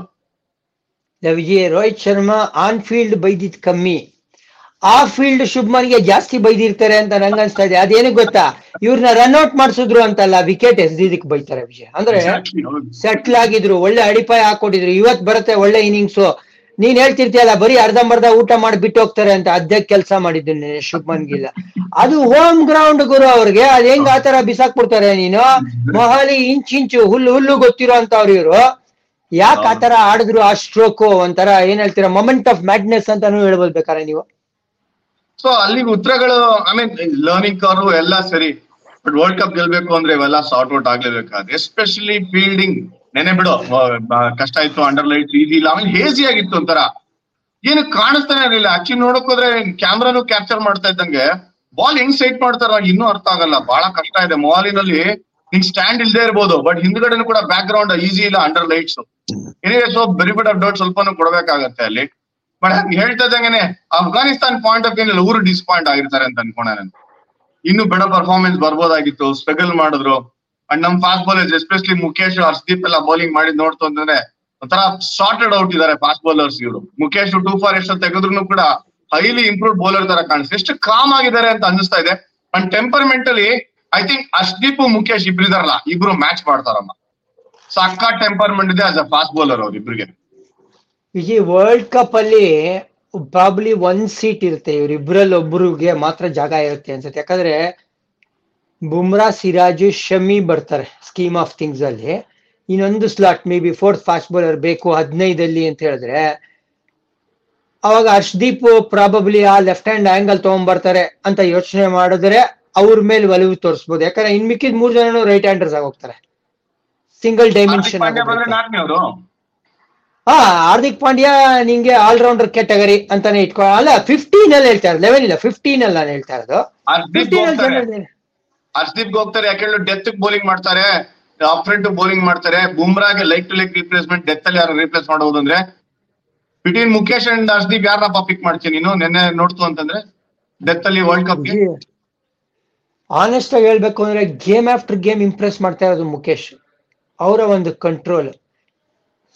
ವಿಜಯ್ ರೋಹಿತ್ ಶರ್ಮಾ ಆನ್ ಫೀಲ್ಡ್ ಬೈದಿದ್ ಕಮ್ಮಿ ಆ ಫೀಲ್ಡ್ ಶುಭ್ಮನ್ಗೆ ಜಾಸ್ತಿ ಬೈದಿರ್ತಾರೆ ಅಂತ ನಂಗೆ ಅನ್ಸ್ತಾ ಇದೆ ಅದೇನು ಗೊತ್ತಾ ಇವ್ರನ್ನ ರನ್ಔಟ್ ಮಾಡಿಸಿದ್ರು ಅಂತಲ್ಲ ವಿಕೆಟ್ ಎಸ್ದಿದ್ದಕ್ಕೆ ಬೈತಾರೆ ವಿಜಯ್ ಅಂದ್ರೆ Exactly, ಹೌದು. ಸೆಟ್ಲ್ ಆಗಿದ್ರು ಒಳ್ಳೆ ಅಡಿಪಾಯ ಹಾಕೊಟ್ಟಿದ್ರು ಇವತ್ ಬರುತ್ತೆ ಒಳ್ಳೆ ಇನ್ನಿಂಗ್ಸ್ ನೀನ್ ಹೇಳ್ತಿರ್ತೀಯಲ್ಲ ಬರೀ ಅರ್ಧಂಬರ್ಧ ಊಟ ಮಾಡಿ ಬಿಟ್ಟು ಹೋಗ್ತಾರೆ ಅಂತ ಅದೇ ಕೆಲಸ ಮಾಡಿದ್ದು ಶುಭ್ಮನ್ ಗಿಲ್ಲ ಅದು ಹೋಮ್ ಗ್ರೌಂಡ್ ಗುರು ಅವ್ರಿಗೆ ಅದ್ ಹೆಂಗ್ ಆತರ ಬಿಸಾಕ್ಬಿಡ್ತಾರೆ ನೀನು ಮೊಹಾಲಿ ಇಂಚ್ ಇಂಚು ಹುಲ್ಲು ಹುಲ್ಲು ಗೊತ್ತಿರೋ ಅಂತವ್ರು ಇವ್ರು ಯಾಕೆ ಆತರ ಆಡಿದ್ರು ಆ ಸ್ಟ್ರೋಕ್ ಒಂಥರ ಏನ್ ಹೇಳ್ತೀರಾ ಮೊಮೆಂಟ್ ಆಫ್ ಮ್ಯಾಡ್ನೆಸ್ ಅಂತಾನು ಹೇಳ್ಬೋದು ಬೇಕಾರೆ ನೀವು ಸೊ ಅಲ್ಲಿಗೆ ಉತ್ತರಗಳು ಐ ಮೀನ್ ಲರ್ನಿಂಗ್ ಕರ್ವ್ ಎಲ್ಲ ಸರಿ ಬಟ್ ವರ್ಲ್ಡ್ ಕಪ್ ಗೆಲ್ಬೇಕು ಅಂದ್ರೆ ಇವೆಲ್ಲ ಸಾರ್ಟ್ ಔಟ್ ಆಗ್ಲೇಬೇಕಾದ್ರೆ ಎಸ್ಪೆಷಲಿ ಫೀಲ್ಡಿಂಗ್ ನೆನೆ ಬಿಡು ವ- ಬ- ಕಷ್ಟ ಇತ್ತು ಅಂಡರ್ ಲೈಟ್ ಈಸಿ ಇಲ್ಲ ಆಮೇಲೆ ಹೇಸಿ ಆಗಿತ್ತು ಒಂಥರ ಏನು ಕಾಣಿಸ್ತಾನೆ ಇರಲಿಲ್ಲ ಆಕ್ಚುಲಿ ನೋಡಕ್ ಹೋದ್ರೆ ಕ್ಯಾಮ್ರಾನು ಕ್ಯಾಪ್ಚರ್ ಮಾಡ್ತಾ ಇದ್ದಂಗೆ ಬಾಲ್ ಹೆಂಗ್ ಸೈಟ್ ಮಾಡ್ತಾರ ಇನ್ನೂ ಅರ್ಥ ಆಗಲ್ಲ ಬಹಳ ಕಷ್ಟ ಇದೆ ಮೊಬೈಲಿನಲ್ಲಿ ನಿಂಗ್ ಸ್ಟ್ಯಾಂಡ್ ಇಲ್ದೇ ಇರ್ಬೋದು ಬಟ್ ಹಿಂದ್ಗಡೆನೂ ಕೂಡ ಬ್ಯಾಕ್ ಗ್ರೌಂಡ್ ಈಸಿ ಇಲ್ಲ ಅಂಡರ್ ಲೈಟ್ಸ್ ಏನಿದೆ so very bit of doubt ಸ್ವಲ್ಪನೂ ಕೊಡ್ಬೇಕಾಗತ್ತೆ ಅಲ್ಲಿ ಬಟ್ ಹೇಳ್ತಾ ಇದ್ದಂಗೆನೆ ಅಫ್ಘಾನಿಸ್ತಾನ್ ಪಾಯಿಂಟ್ ಆಫ್ ವ್ಯೂ ಊರು ಡಿಸ್ಪಾಯಿಂಟ್ ಆಗಿರ್ತಾರೆ ಅಂತ ಅನ್ಕೊಂಡೆ ನಾನು ಇನ್ನು ಬೆಡ ಪರ್ಫಾರ್ಮೆನ್ಸ್ ಬರ್ಬೋದಾಗಿತ್ತು ಸ್ಟ್ರಗಲ್ ಮಾಡಿದ್ರು ಅಂಡ್ ನಮ್ fast bowlers especially Mukesh Harshdeep ಎಲ್ಲ ಬೌಲಿಂಗ್ ಮಾಡಿದ್ ನೋಡ್ತು ಅಂತಂದ್ರೆ ಒಂಥರ ಸಾರ್ಟೆಡ್ ಔಟ್ ಇದಾರೆ ಫಾಸ್ಟ್ ಬೌಲರ್ಸ್ ಇವರು ಮುಖೇಶ್ ಟೂ ಫಾರ್ ಎಷ್ಟು ತೆಗೆದ್ರು ಕೂಡ ಹೈಲಿ ಇಂಪ್ರೂವ್ ಬೌಲರ್ ತರ ಕಾಣಿಸ್ತು ಎಷ್ಟು ಕಾಮ್ ಆಗಿದ್ದಾರೆ ಅಂತ ಅನಿಸ್ತಾ ಇದೆ and temperamentally I think Harshdeep Mukesh ಇಬ್ರು ಇದಾರಲ್ಲ ಇಬ್ರು ಮ್ಯಾಚ್ ಮಾಡ್ತಾರಮ್ಮ ಸಕ್ಕ ಟೆಂಪರ್ಮೆಂಟ್ ಇದೆ ಆಸ್ ಅ ಫಾಸ್ಟ್ ಬೌಲರ್ ಅವ್ರು ಇಬ್ರಿಗೆ ವಿಜಯ್ ವರ್ಲ್ಡ್ ಕಪ್ ಅಲ್ಲಿ ಪ್ರಾಬ್ಲಿ ಒಂದ್ ಸೀಟ್ ಇರುತ್ತೆ ಇವ್ರಿಬ್ರಲ್ಲಿ ಒಬ್ರಿಗೆ ಮಾತ್ರ ಜಾಗ ಇರುತ್ತೆ ಅನ್ಸುತ್ತೆ ಯಾಕಂದ್ರೆ ಬುಮ್ರಾ ಸಿರಾಜು ಶಮಿ ಬರ್ತಾರೆ ಸ್ಕೀಮ್ ಆಫ್ ಥಿಂಗ್ಸ್ ಅಲ್ಲಿ ಇನ್ನೊಂದು slot may be fourth fast bowler ಬೇಕು ಹದಿನೈದಲ್ಲಿ ಅಂತ ಹೇಳಿದ್ರೆ ಅವಾಗ ಹರ್ಷದೀಪ್ ಪ್ರಾಬಬ್ಲಿ ಆ ಲೆಫ್ಟ್ ಹ್ಯಾಂಡ್ ಆಂಗಲ್ ತಗೊಂಡ್ಬರ್ತಾರೆ ಅಂತ ಯೋಚನೆ ಮಾಡಿದ್ರೆ ಅವ್ರ ಮೇಲೆ ಒಲವು ತೋರಿಸ್ಬೋದು ಯಾಕಂದ್ರೆ ಇನ್ ಮಿಕ್ಕಿದ ಮೂರ್ ಜನನು ರೈಟ್ ಹ್ಯಾಂಡರ್ಸ್ ಆಗೋಗ್ತಾರೆ ಸಿಂಗಲ್ ಹಾರ್ದಿಕ್ ಡೈಮೆನ್ಷನ್ ಪಾಂಡ್ಯ ಬಂದ್ರೆ ನಾಲ್ಕನೇ ಅವರು ಹಾ ಹಾರ್ದಿಕ್ ಪಾಂಡ್ಯ ನಿಂಗೆ ಆಲ್ರೌಂಡರ್ ಕ್ಯಾಟಗರಿ ಅಂತಾನೆ ಇಟ್ಕೊ ಅಲ್ಲ ಫಿಫ್ಟೀನ್ ಅಲ್ಲಿ ಹೇಳ್ತಾ ಇರೋದು ಲೆವೆನ್ ಇಲ್ಲ ಫಿಫ್ಟೀನ್ ಅಲ್ಲಿ ನಾನು ಹೇಳ್ತಾ ಇರೋದು ಹರ್ಷದೀಪ್ ಫಿಫ್ಟೀನ್ ಅಲ್ಲಿ ಹೋಗ್ತಾರೆ ಜನರಲ್ ಹರ್ಷದೀಪ್ ಹೋಗ್ತಾರೆ ಯಾಕೆಂದ್ರೆ ಡೆತ್ ಬೌಲಿಂಗ್ ಮಾಡ್ತಾರೆ ಅಫ್ರೆಂಟ್ ಬೌಲಿಂಗ್ ಮಾಡ್ತಾರೆ ಬುಮ್ರಾಗೆ like to like replacement death ಅಲ್ಲಿ ಯಾರು ರಿಪ್ಲೇಸ್ ಮಾಡಬಹುದು ಅಂದ್ರೆ ಬಿಟ್ವೀನ್ ಮುಖೇಶ್ ಅಂಡ್ ಹರ್ಷದೀಪ್ ಯಾರಪ್ಪ ಪಿಕ್ ಮಾಡ್ತೀನಿ ನೀನು ನೆನ್ನೆ ನೋಡ್ತು ಅಂತಂದ್ರೆ ಡೆತ್ ಅಲ್ಲಿ ವರ್ಲ್ಡ್ ಕಪ್ ಆನೆಸ್ಟ್ ಆಗಿ ಹೇಳ್ಬೇಕು ಅಂದ್ರೆ ಗೇಮ್ ಆಫ್ಟರ್ ಗೇಮ್ ಇಂಪ್ರೆಸ್ ಮಾಡ್ತಾ ಇರೋದು ಮುಖೇಶ್ ಅವರ ಒಂದು ಕಂಟ್ರೋಲ್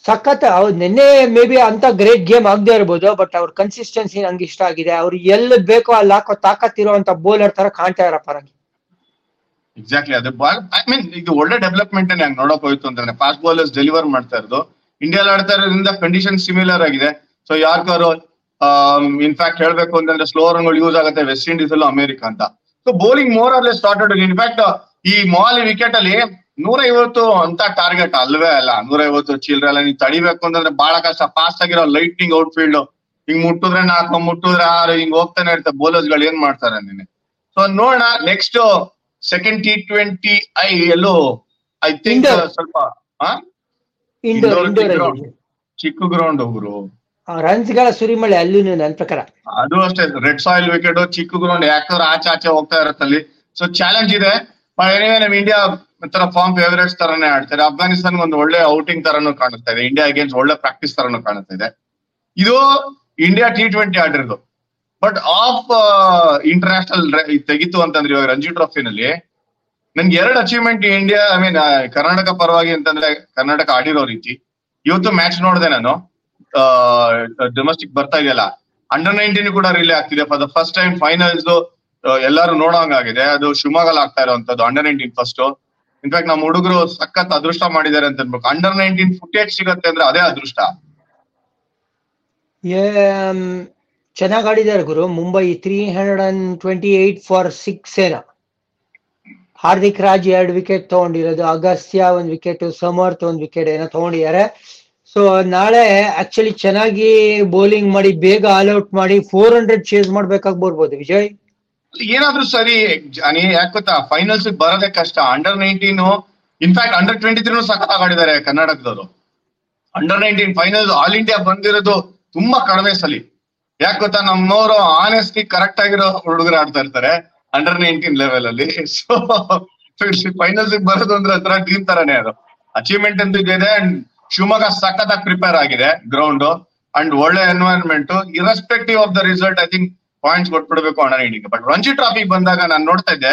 ಸಖತ್ ಅವ್ರು ನಿನ್ನೆ ಮೇ ಬಿ ಅಂತ ಗ್ರೇಟ್ ಗೇಮ್ ಆಗದೆ ಇರ್ಬೋದು ಬಟ್ ಅವ್ರ ಕನ್ಸಿಸ್ಟೆನ್ಸಿ ನಂಗೆ ಇಷ್ಟ ಆಗಿದೆ ಅವ್ರು ಎಲ್ಲಿ ಬೇಕೋ ಅಲ್ಲಿ ಹಾಕೋ ತಾಕತ್ತಿರುವಂತ ಬೌಲರ್ ತರ ಕಾಣ್ತಾ ಇದಾರೆ ಪರಾಗಿ ಎಕ್ಸಾಕ್ಟ್ಲಿ ಅದು ಬಾಲ್ ಐ ಮೀನ್ ಇದು ಒಳ್ಳೆ ಡೆವಲಪ್ಮೆಂಟ್ ಹಂಗ್ ನೋಡಕ್ ಹೋಯ್ತು ಅಂತಂದ್ರೆ ಫಾಸ್ಟ್ ಬೌಲರ್ಸ್ ಡೆಲಿವರ್ ಮಾಡ್ತಾ ಇರೋದು ಇಂಡಿಯಾಲ್ ಆಡ್ತಾ ಇರೋದ್ರಿಂದ ಕಂಡೀಷನ್ ಸಿಮಿಲರ್ ಆಗಿದೆ ಸೊ ಯಾರ್ಗಾರು ಇನ್ಫ್ಯಾಕ್ಟ್ ಹೇಳ್ಬೇಕು ಅಂತಂದ್ರೆ ಸ್ಲೋವರ್ ಯೂಸ್ ಆಗುತ್ತೆ ವೆಸ್ಟ್ ಇಂಡೀಸ್ ಅಲ್ಲೂ ಅಮೆರಿಕ ಅಂತ so bowling more or less started in fact ಈ ಮೊಹಾಲಿ ವಿಕೆಟ್ ಅಲ್ಲಿ ನೂರ ಐವತ್ತು ಅಂತ ಟಾರ್ಗೆಟ್ ಅಲ್ವೇ ಅಲ್ಲ ನೂರ ಐವತ್ತು ಚಿಲ್ರೆ ಅಲ್ಲ ನೀವು ತಡಿಬೇಕು ಅಂತಂದ್ರೆ ಬಹಳ ಕಷ್ಟ ಫಾಸ್ಟ್ ಆಗಿರೋ ಲೈಟ್ನಿಂಗ್ ಔಟ್ ಫೀಲ್ಡ್ ಹಿಂಗ್ ಮುಟ್ಟಿದ್ರೆ ನಾಲ್ಕು ಮುಟ್ಟಿದ್ರೆ ಆರು ಹಿಂಗ್ ಹೋಗ್ತಾನೆ ಇರ್ತಾರೆ ಬೌಲರ್ಸ್ ಗಳು ಏನ್ ಮಾಡ್ತಾರೆ ನೀನೆ ಸೊ ನೋಡೋಣ next second T twenty I ಎಲ್ಲೋ ಐ ಥಿಂಕ್ Indoor. ಸ್ವಲ್ಪ ಆ? Indore Indoor Indore ground. ಚಿಕ್ಕ ಗ್ರೌಂಡ್ ಒಬ್ರು ರನ್ಸ್ ಗಳ ಸುರಿಮಳೆ ಅಲ್ಲೂ ನನ್ನ ಪ್ರಕಾರ ಅದು ಅಷ್ಟೇ ರೆಡ್ ಸಾಯಿಲ್ ವಿಕೆಟ್ ಚಿಕ್ಕ ಗ್ರೌಂಡ್ ಯಾಕಂದ್ರೆ ಆಚೆ ಆಚೆ ಹೋಗ್ತಾ ಇರತ್ತಲ್ಲಿ ಸೊ ಚಾಲೆಂಜ್ ಇದೆ ಎನಿವೆ ನಮ್ ಇಂಡಿಯಾ ತರ ಫಾರ್ಮ್ ಫೇವರೇಟ್ಸ್ ತರಾನೇ ಆಡ್ತಾರೆ ಅಫ್ಘಾನಿಸ್ತಾನ್ ಒಂದು ಒಳ್ಳೆ ಔಟಿಂಗ್ ತರಾನು ಕಾಣಿಸ್ತಾ ಇದೆ ಇಂಡಿಯಾ ಅಗೇನ್ಸ್ಟ್ ಒಳ್ಳೆ ಪ್ರಾಕ್ಟೀಸ್ ತರಾನು ಕಾಣಿಸ್ತಾ ಇದೆ ಇದು India T twenty ಆಡಿರೋದು but of international ತೆಗಿತು ಅಂತಂದ್ರೆ ಇವಾಗ ರಂಜಿ ಟ್ರೋಫಿನಲ್ಲಿ ನನ್ಗೆ ಎರಡು achievement India I mean Karnataka ಪರವಾಗಿ ಅಂತಂದ್ರೆ ಕರ್ನಾಟಕ ಆಡಿರೋ ರೀತಿ ಇವತ್ತು ಮ್ಯಾಚ್ ನೋಡಿದೆ ನಾನು ಡೊಮೆಸ್ಟಿಕ್ ಬರ್ತಾ ಇದೆಯಲ್ಲ ಅಂಡರ್ ನೈನ್ಟೀನ್ ಕೂಡ ರಿಲೇ ಆಗ್ತಿದೆ for the first time finals ಎಲ್ಲರೂ ನೋಡೋಂಗಾಗಿದೆ ಅದು ಶಿವಮೊಗ್ಗಲ್ಲಿ ಆಗ್ತಾ ಇರೋಂಥದ್ದು ಅಂಡರ್ ನೈನ್ಟೀನ್ ಫಸ್ಟ್ ಇನ್ಫ್ಯಾಕ್ಟ್ ನಮ್ಮ ಹುಡುಗರು ಸಖತ್ ಅದೃಷ್ಟ ಮಾಡಿದ್ದಾರೆ ಅಂತ ಅನ್ಬೇಕು ಅಂಡರ್ ನೈನ್ಟೀನ್ ಫುಟೇಜ್ ಸಿಗತ್ತೆ ಅಂದ್ರೆ ಅದೇ ಅದೃಷ್ಟ ಚೆನ್ನಾಗಿ ಆಡಿದ್ದಾರೆ ಗುರು Mumbai three hundred and twenty eight for six ಏನ ಹಾರ್ದಿಕ್ ರಾಜ್ ಎರಡು ವಿಕೆಟ್ ತಗೊಂಡಿರೋದು ಅಗಸ್ತ್ಯ ಒಂದ್ ವಿಕೆಟ್ ಸಮರ್ಥ್ ಒಂದ್ ವಿಕೆಟ್ ಏನೋ ತಗೊಂಡಿದ್ದಾರೆ ಸೊ ನಾಳೆ ಆಕ್ಚುಲಿ ಚೆನ್ನಾಗಿ ಬೌಲಿಂಗ್ ಮಾಡಿ ಬೇಗ ಆಲ್ ಔಟ್ ಮಾಡಿ ಫೋರ್ ಹಂಡ್ರೆಡ್ ಚೇಸ್ ಮಾಡ್ಬೇಕಾಗಿ ಬರ್ಬೋದು ವಿಜಯ್ ಏನಾದ್ರೂ ಸರಿ ಜಾನಿ ಯಾಕೆ ಗೊತ್ತಾ ಫೈನಲ್ಸ್ ಬರೋದೇ ಕಷ್ಟ under nineteen in fact under twenty ತ್ರೀನು ಸಖತ್ ಆಡಿದ್ದಾರೆ ಕರ್ನಾಟಕದವರು under nineteen finals all India ಬಂದಿರೋದು ತುಂಬಾ ಕಡಿಮೆ ಸಲಿ ಯಾಕೆ ಗೊತ್ತಾ ನಮ್ಮವರು ಆನೆಸ್ಟ್ಲಿ ಕರೆಕ್ಟ್ ಆಗಿರೋ ಹುಡುಗರು ಆಡ್ತಾ ಇರ್ತಾರೆ ಅಂಡರ್ ನೈನ್ಟೀನ್ ಲೆವೆಲ್ ಅಲ್ಲಿ ಸೊ ಫೈನಲ್ಸ್ ಬರೋದು ಅಂದ್ರೆ ಹತ್ರ ಡ್ರೀಮ್ ತರಾನೇ ಅದು ಅಚೀವ್ಮೆಂಟ್ ಅಂತ ಇದೆ ಅಂಡ್ ಶಿವಮೊಗ್ಗ ಸಖತ್ತಾಗಿ ಪ್ರಿಪೇರ್ ಆಗಿದೆ ಗ್ರೌಂಡ್ ಅಂಡ್ ಒಳ್ಳೆ environment irrespective of the result I think points ಕೊಟ್ಬಿಡ್ಬೇಕು under nineteen but Ranji trophy ಬಂದಾಗ ನಾನು ನೋಡ್ತಾ ಇದ್ದೆ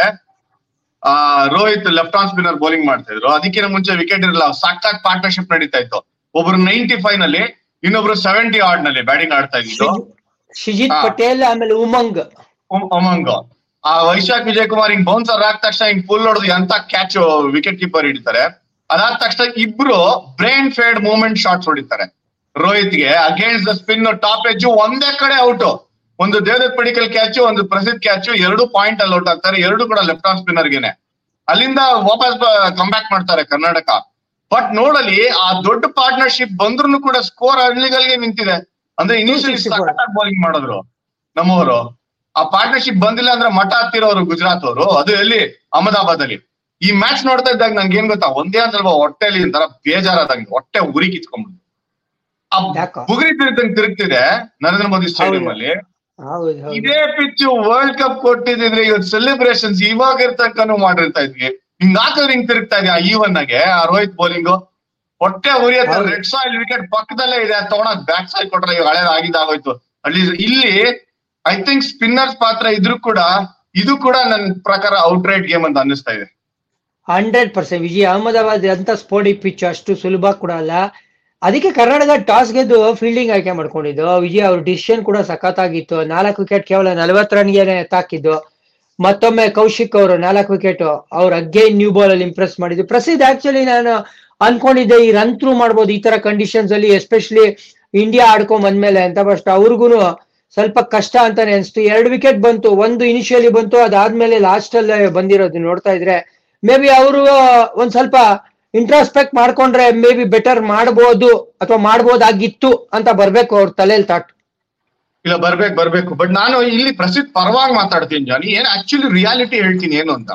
ಆ Rohit left arm spinner bowling ಮಾಡ್ತಾ ಇದ್ರು ಅದಕ್ಕಿಂತ ಮುಂಚೆ ವಿಕೆಟ್ ಇರಲ್ಲ ಸಾಕಾಗಿ ಪಾರ್ಟ್ನರ್ಶಿಪ್ ನಡೀತಾ ಇತ್ತು ಒಬ್ರು ನೈಂಟಿ ಫೈವ್ ನಲ್ಲಿ ಇನ್ನೊಬ್ರು ಸೆವೆಂಟಿ ಆರ್ಡ್ ನಲ್ಲಿ ಬ್ಯಾಟಿಂಗ್ ಆಡ್ತಾ ಇದ್ದು ಶಿಜಿತ್ ಹಾ. ಪಟೇಲ್ ಆಮೇಲೆ ಉಮಂಗ್ ಅಮಂಗ್ ಆ ವೈಶಾಖ್ ವಿಜಯ್ ಕುಮಾರ್ ಹಿಂಗ್ ಬೌನ್ಸರ್ ಆದ ತಕ್ಷಣ ಹಿಂಗ್ ಫುಲ್ ಹೊಡೆದು ಎಂತ ಕ್ಯಾಚ್ ವಿಕೆಟ್ ಕೀಪರ್ ಹಿಡಿತಾರೆ ಅದಾದ ತಕ್ಷಣ ಇಬ್ರು ಬ್ರೈನ್ ಫೇಡ್ ಮೂವ್ಮೆಂಟ್ ಶಾಟ್ಸ್ ಹೊಡಿತಾರೆ ರೋಹಿತ್ಗೆ against the spin top edge ಒಂದೇ ಕಡೆ ಔಟ್ ಒಂದು ದೇವದತ್ ಪಡಿಕಲ್ ಕ್ಯಾಚ್ ಒಂದು ಪ್ರಸಿದ್ಧ ಕ್ಯಾಚ್ ಎರಡು ಪಾಯಿಂಟ್ ಅಲ್ಲಿ ಔಟ್ ಆಗ್ತಾರೆ ಎರಡು ಕೂಡ ಲೆಫ್ಟ್ ಆನ್ ಸ್ಪಿನ್ನರ್ ಗೆನೆ ಅಲ್ಲಿಂದ ವಾಪಸ್ ಕಂಬ್ಯಾಕ್ ಮಾಡ್ತಾರೆ ಕರ್ನಾಟಕ ಬಟ್ ನೋಡಲಿ ಆ ದೊಡ್ಡ ಪಾರ್ಟ್ನರ್ಶಿಪ್ ಬಂದ್ರು ಕೂಡ ಸ್ಕೋರ್ ಹಳ್ಳಿಗಳಿಗೆ ನಿಂತಿದೆ ಅಂದ್ರೆ ಇನಿಷಿಯಲಿ 264. ಬೌಲಿಂಗ್ ಮಾಡಿದ್ರು ನಮ್ಮವರು ಆ ಪಾರ್ಟ್ನರ್ಶಿಪ್ ಬಂದಿಲ್ಲ ಅಂದ್ರೆ ಮಠ ಹತ್ತಿರೋರು ಗುಜರಾತ್ ಅವರು ಅದು ಎಲ್ಲಿ ಅಹಮದಾಬಾದ್ ಅಲ್ಲಿ ಈ ಮ್ಯಾಚ್ ನೋಡ್ತಾ ಇದ್ದಾಗ ನಂಗೆ ಏನ್ ಗೊತ್ತಾ ಒಂದೇ ಒಂದ್ ಸ್ವಲ್ಪ ಹೊಟ್ಟೆಲಿ ಒಂಥರ ಬೇಜಾರಾದಂಗೆ ಹೊಟ್ಟೆ ಉರಿ ಕಿತ್ಕೊಂಡ್ಬಿಡ್ತು ಆ ಯಾಕೋ? ಬುಗುರಿ ತಿರುಗ್ದಂಗ್ ತಿರುಗ್ತಿದೆ ನರೇಂದ್ರ ಮೋದಿ ಸ್ಟೇಡಿಯಂ ಅಲ್ಲಿ ಹೌದು ಹೌದು ಇದೇ ಪಿಚ್ ವರ್ಲ್ಡ್ ಕಪ್ ಕೊಟ್ಟಿದ್ರೆ ಇವತ್ತು ಸೆಲೆಬ್ರೇಷನ್ಸ್ ಇವಾಗ ಇರ್ತಂಕನು ಮಾಡಿರ್ತಾ ಇದ್ವಿ ಹಿಂಗ್ ಹಾಕಿದ್ರೆ ಹಿಂಗ್ ತಿರುಗ್ತಾ ಇದೆ ಆ ಈವನ್ ಆಗೆ ಆ ರೋಹಿತ್ ಬೌಲಿಂಗ್ ಹೊಟ್ಟೆ ಉರಿಯತ್ತೆ ಹೌದು. ರೆಡ್ ಸಾಯಿಲ್ ವಿಕೆಟ್ ಪಕ್ಕದಲ್ಲೇ ಇದೆ ತಗೊಂಡ್ ಬ್ಯಾಕ್ ಸೈಡ್ ಕೊಟ್ರೆ ಇವಾಗ ಹಳೇದು ಆಗಿದ್ದಾಗೋಯ್ತು ಅಲ್ಲಿ ಇಲ್ಲಿ ಐ ಥಿಂಕ್ ಸ್ಪಿನ್ನರ್ಸ್ ಪಾತ್ರ ಇದ್ರು ಕೂಡ ಇದು ಕೂಡ ನನ್ ಪ್ರಕಾರ ಔಟ್ ರೈಟ್ ಗೇಮ್ ಅಂತ ಅನ್ನಿಸ್ತಾ ಇದೆ ಹಂಡ್ರೆಡ್ ಪರ್ಸೆಂಟ್ ವಿಜಯ್ ಅಹಮದಾಬಾದ್ ಅಂತ ಸ್ಪೋರ್ಟಿ ಪಿಚ್ ಅಷ್ಟು ಸುಲಭ ಕೂಡ ಅಲ್ಲ ಅದಕ್ಕೆ ಕರ್ನಾಟಕ ಟಾಸ್ ಗೆದ್ದು ಫೀಲ್ಡಿಂಗ್ ಆಯ್ಕೆ ಮಾಡ್ಕೊಂಡಿದ್ದು ವಿಜಯ್ ಅವ್ರ ಡಿಸಿಷನ್ ಕೂಡ ಸಖತ್ತಾಗಿತ್ತು ನಾಲ್ಕು ವಿಕೆಟ್ ಕೇವಲ ನಲವತ್ತು ರನ್ಗೆ ತಾಕಿದ್ದು ಮತ್ತೊಮ್ಮೆ ಕೌಶಿಕ್ ಅವರು ನಾಲ್ಕು ವಿಕೆಟ್ ಅವ್ರ ಅಗೇನ್ ನ್ಯೂ ಬಾಲ್ ಅಲ್ಲಿ ಇಂಪ್ರೆಸ್ ಮಾಡಿದ್ದು ಪ್ರಸಿದ್ಧ ಆಕ್ಚುಲಿ ನಾನು ಅನ್ಕೊಂಡಿದ್ದೆ ಈ ರನ್ ಥ್ರೂ ಮಾಡ್ಬೋದು ಈ ತರ ಕಂಡೀಷನ್ಸ್ ಅಲ್ಲಿ ಎಸ್ಪೆಷಲಿ ಇಂಡಿಯಾ ಆಡ್ಕೊಂಡ್ ಬಂದ್ಮೇಲೆ ಅಂತ ಬಟ್ ಅವ್ರಿಗೂ ಸ್ವಲ್ಪ ಕಷ್ಟ ಅಂತಾನೆ ಅನ್ಸ್ತು ಎರಡು ವಿಕೆಟ್ ಬಂತು ಒಂದು ಇನಿಷಿಯಲಿ ಬಂತು ಅದಾದ್ಮೇಲೆ ಲಾಸ್ಟ್ ಅಲ್ಲೇ ಬಂದಿರೋದು ನೋಡ್ತಾ ಇದ್ರೆ ಮೇ ಬಿ ಅವರು ಒಂದ್ ಸ್ವಲ್ಪ ಇಂಟ್ರಾಸ್ಪೆಕ್ಟ್ ಮಾಡ್ಕೊಂಡ್ರೆ ಮೇ ಬಿ ಬೆಟರ್ ಮಾಡ್ಬೋದು ಅಥವಾ ಮಾಡ್ಬೋದಾಗಿತ್ತು ಅಂತ ಬರ್ಬೇಕು ಅವ್ರ ತಲೆಯಲ್ಲಿ ಥಾಟ್ ಇಲ್ಲ ಬರ್ಬೇಕು ಬರ್ಬೇಕು ಬಟ್ ನಾನು ಇಲ್ಲಿ ಪ್ರಸಿದ್ಧ ಪರವಾಗಿ ಮಾತಾಡ್ತೀನಿ ಜಾನಿ ಏನ್ ಆಕ್ಚುಲಿ ರಿಯಾಲಿಟಿ ಹೇಳ್ತೀನಿ ಏನು ಅಂತ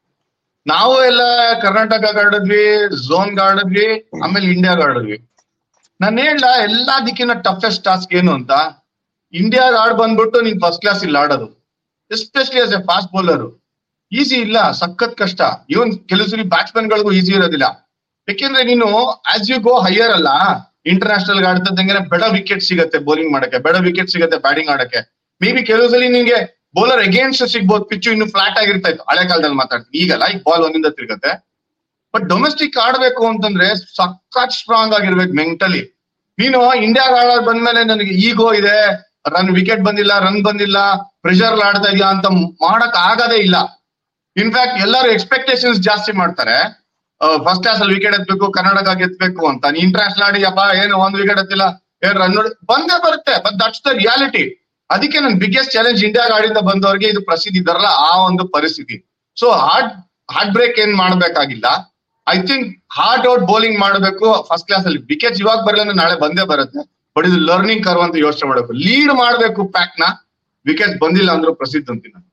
ನಾವು ಎಲ್ಲ ಕರ್ನಾಟಕ ಆಡಿದ್ವಿ ಝೋನ್ ಆಡಿದ್ವಿ ಆಮೇಲೆ ಇಂಡಿಯಾ ಆಡಿದ್ವಿ ನಾನು ಹೇಳ ಎಲ್ಲದಕ್ಕಿಂತ ಟಫೆಸ್ಟ್ ಟಾಸ್ಕ್ ಏನು ಅಂತ ಇಂಡಿಯಾ ಆಡ್ ಬಂದ್ಬಿಟ್ಟು ನೀನ್ ಫಸ್ಟ್ ಕ್ಲಾಸ್ ಇಲ್ಲಿ ಆಡೋದು especially as a fast bowler easy ಇಲ್ಲ ಸಖತ್ ಕಷ್ಟ ಇವನ್ ಕೆಲವು ಸರಿ ಬ್ಯಾಟ್ಸ್ಮನ್ ಗಳಿಗೂ ಈಸಿ ಇರೋದಿಲ್ಲ ಯಾಕೆಂದ್ರೆ ನೀನು ಆಸ್ ಯು ಗೋ ಹೈಯರ್ ಅಲ್ಲ ಇಂಟರ್ನ್ಯಾಷನಲ್ ಆಡ್ತದಂಗೆ ಬೆಡ ವಿಕೆಟ್ ಸಿಗತ್ತೆ ಬೌಲಿಂಗ್ ಮಾಡಕ್ಕೆ ಬೆಡ ವಿಕೆಟ್ ಸಿಗತ್ತೆ ಬ್ಯಾಟಿಂಗ್ ಆಡಕ್ಕೆ ಮೇ ಬಿ ಕೆಲವು ಸಲ ನಿನ್ಗೆ ಬೌಲರ್ ಅಗೇನ್ಸ್ಟ್ ಸಿಗ್ಬೋದು ಪಿಚ್ಚು ಇನ್ನು ಫ್ಲಾಟ್ ಆಗಿರ್ತಾ ಇತ್ತು ಹಳೆ ಕಾಲದಲ್ಲಿ ಮಾತಾಡ್ತೀನಿ ಈಗಲ್ಲ ಈಗ ಬಾಲ್ ಒಂದಿಂದ ತಿರುಗತ್ತೆ ಬಟ್ ಡೊಮೆಸ್ಟಿಕ್ ಆಡ್ಬೇಕು ಅಂತಂದ್ರೆ ಸಖತ್ ಸ್ಟ್ರಾಂಗ್ ಆಗಿರ್ಬೇಕು ಮೆಂಟಲಿ ನೀನು ಇಂಡಿಯಾಗ ಆಡೋದ್ ಬಂದ್ಮೇಲೆ ನನಗೆ ಈಗೋ ಇದೆ ರನ್ ವಿಕೆಟ್ ಬಂದಿಲ್ಲ ರನ್ ಬಂದಿಲ್ಲ ಪ್ರೆಷರ್ ಆಡ್ತಾ ಇದೆಯಾ ಅಂತ ಮಾಡಕ್ ಆಗದೇ ಇಲ್ಲ ಇನ್ಫ್ಯಾಕ್ಟ್ ಎಲ್ಲರೂ ಎಕ್ಸ್ಪೆಕ್ಟೇಷನ್ಸ್ ಜಾಸ್ತಿ ಮಾಡ್ತಾರೆ ಫಸ್ಟ್ ಕ್ಲಾಸ್ ಅಲ್ಲಿ ವಿಕೆಟ್ ಎತ್ಬೇಕು ಕರ್ನಾಟಕ ಗೆತ್ಬೇಕು ಅಂತ ನೀ ಇಂಟರ್ನ್ಯಾಷನಲ್ ಆಡಿ ಅಪ್ಪ ಏನು ಒಂದ್ ವಿಕೆಟ್ ಎತ್ತಿಲ್ಲ ಏನ್ ರನ್ ನೋಡಿ ಬಂದೇ ಬರುತ್ತೆ ಬಟ್ ದಟ್ಸ್ ದ ರಿಯಾಲಿಟಿ ಅದಕ್ಕೆ ನನ್ ಬಿಗ್ಗೆಸ್ಟ್ ಚಾಲೆಂಜ್ ಇಂಡಿಯಾಗ ಆಡಿಂದ ಬಂದವರಿಗೆ ಇದು ಪ್ರಸಿದ್ಧಿ ಇದಾರಲ್ಲ ಆ ಒಂದು ಪರಿಸ್ಥಿತಿ ಸೊ ಹಾರ್ಡ್ ಹಾರ್ಟ್ ಬ್ರೇಕ್ ಏನ್ ಮಾಡ್ಬೇಕಾಗಿಲ್ಲ I think hard out bowling ಮಾಡಬೇಕು ಫಸ್ಟ್ ಕ್ಲಾಸ್ ಅಲ್ಲಿ ವಿಕೆಟ್ ಇವಾಗ ಬರಲ್ಲ ಅಂದ್ರೆ ನಾಳೆ ಬಂದೇ ಬರುತ್ತೆ ಬಟ್ ಇದು ಲರ್ನಿಂಗ್ ಕರ್ವ್ ಅಂತ ಯೋಚನೆ ಮಾಡಬೇಕು ಲೀಡ್ ಮಾಡಬೇಕು ಪ್ಯಾಕ್ ನ ವಿಕೆಟ್ ಬಂದಿಲ್ಲ ಅಂದ್ರೂ ಪ್ರಸಿದ್ಧ ಅಂತೀನಿ ನಾನು.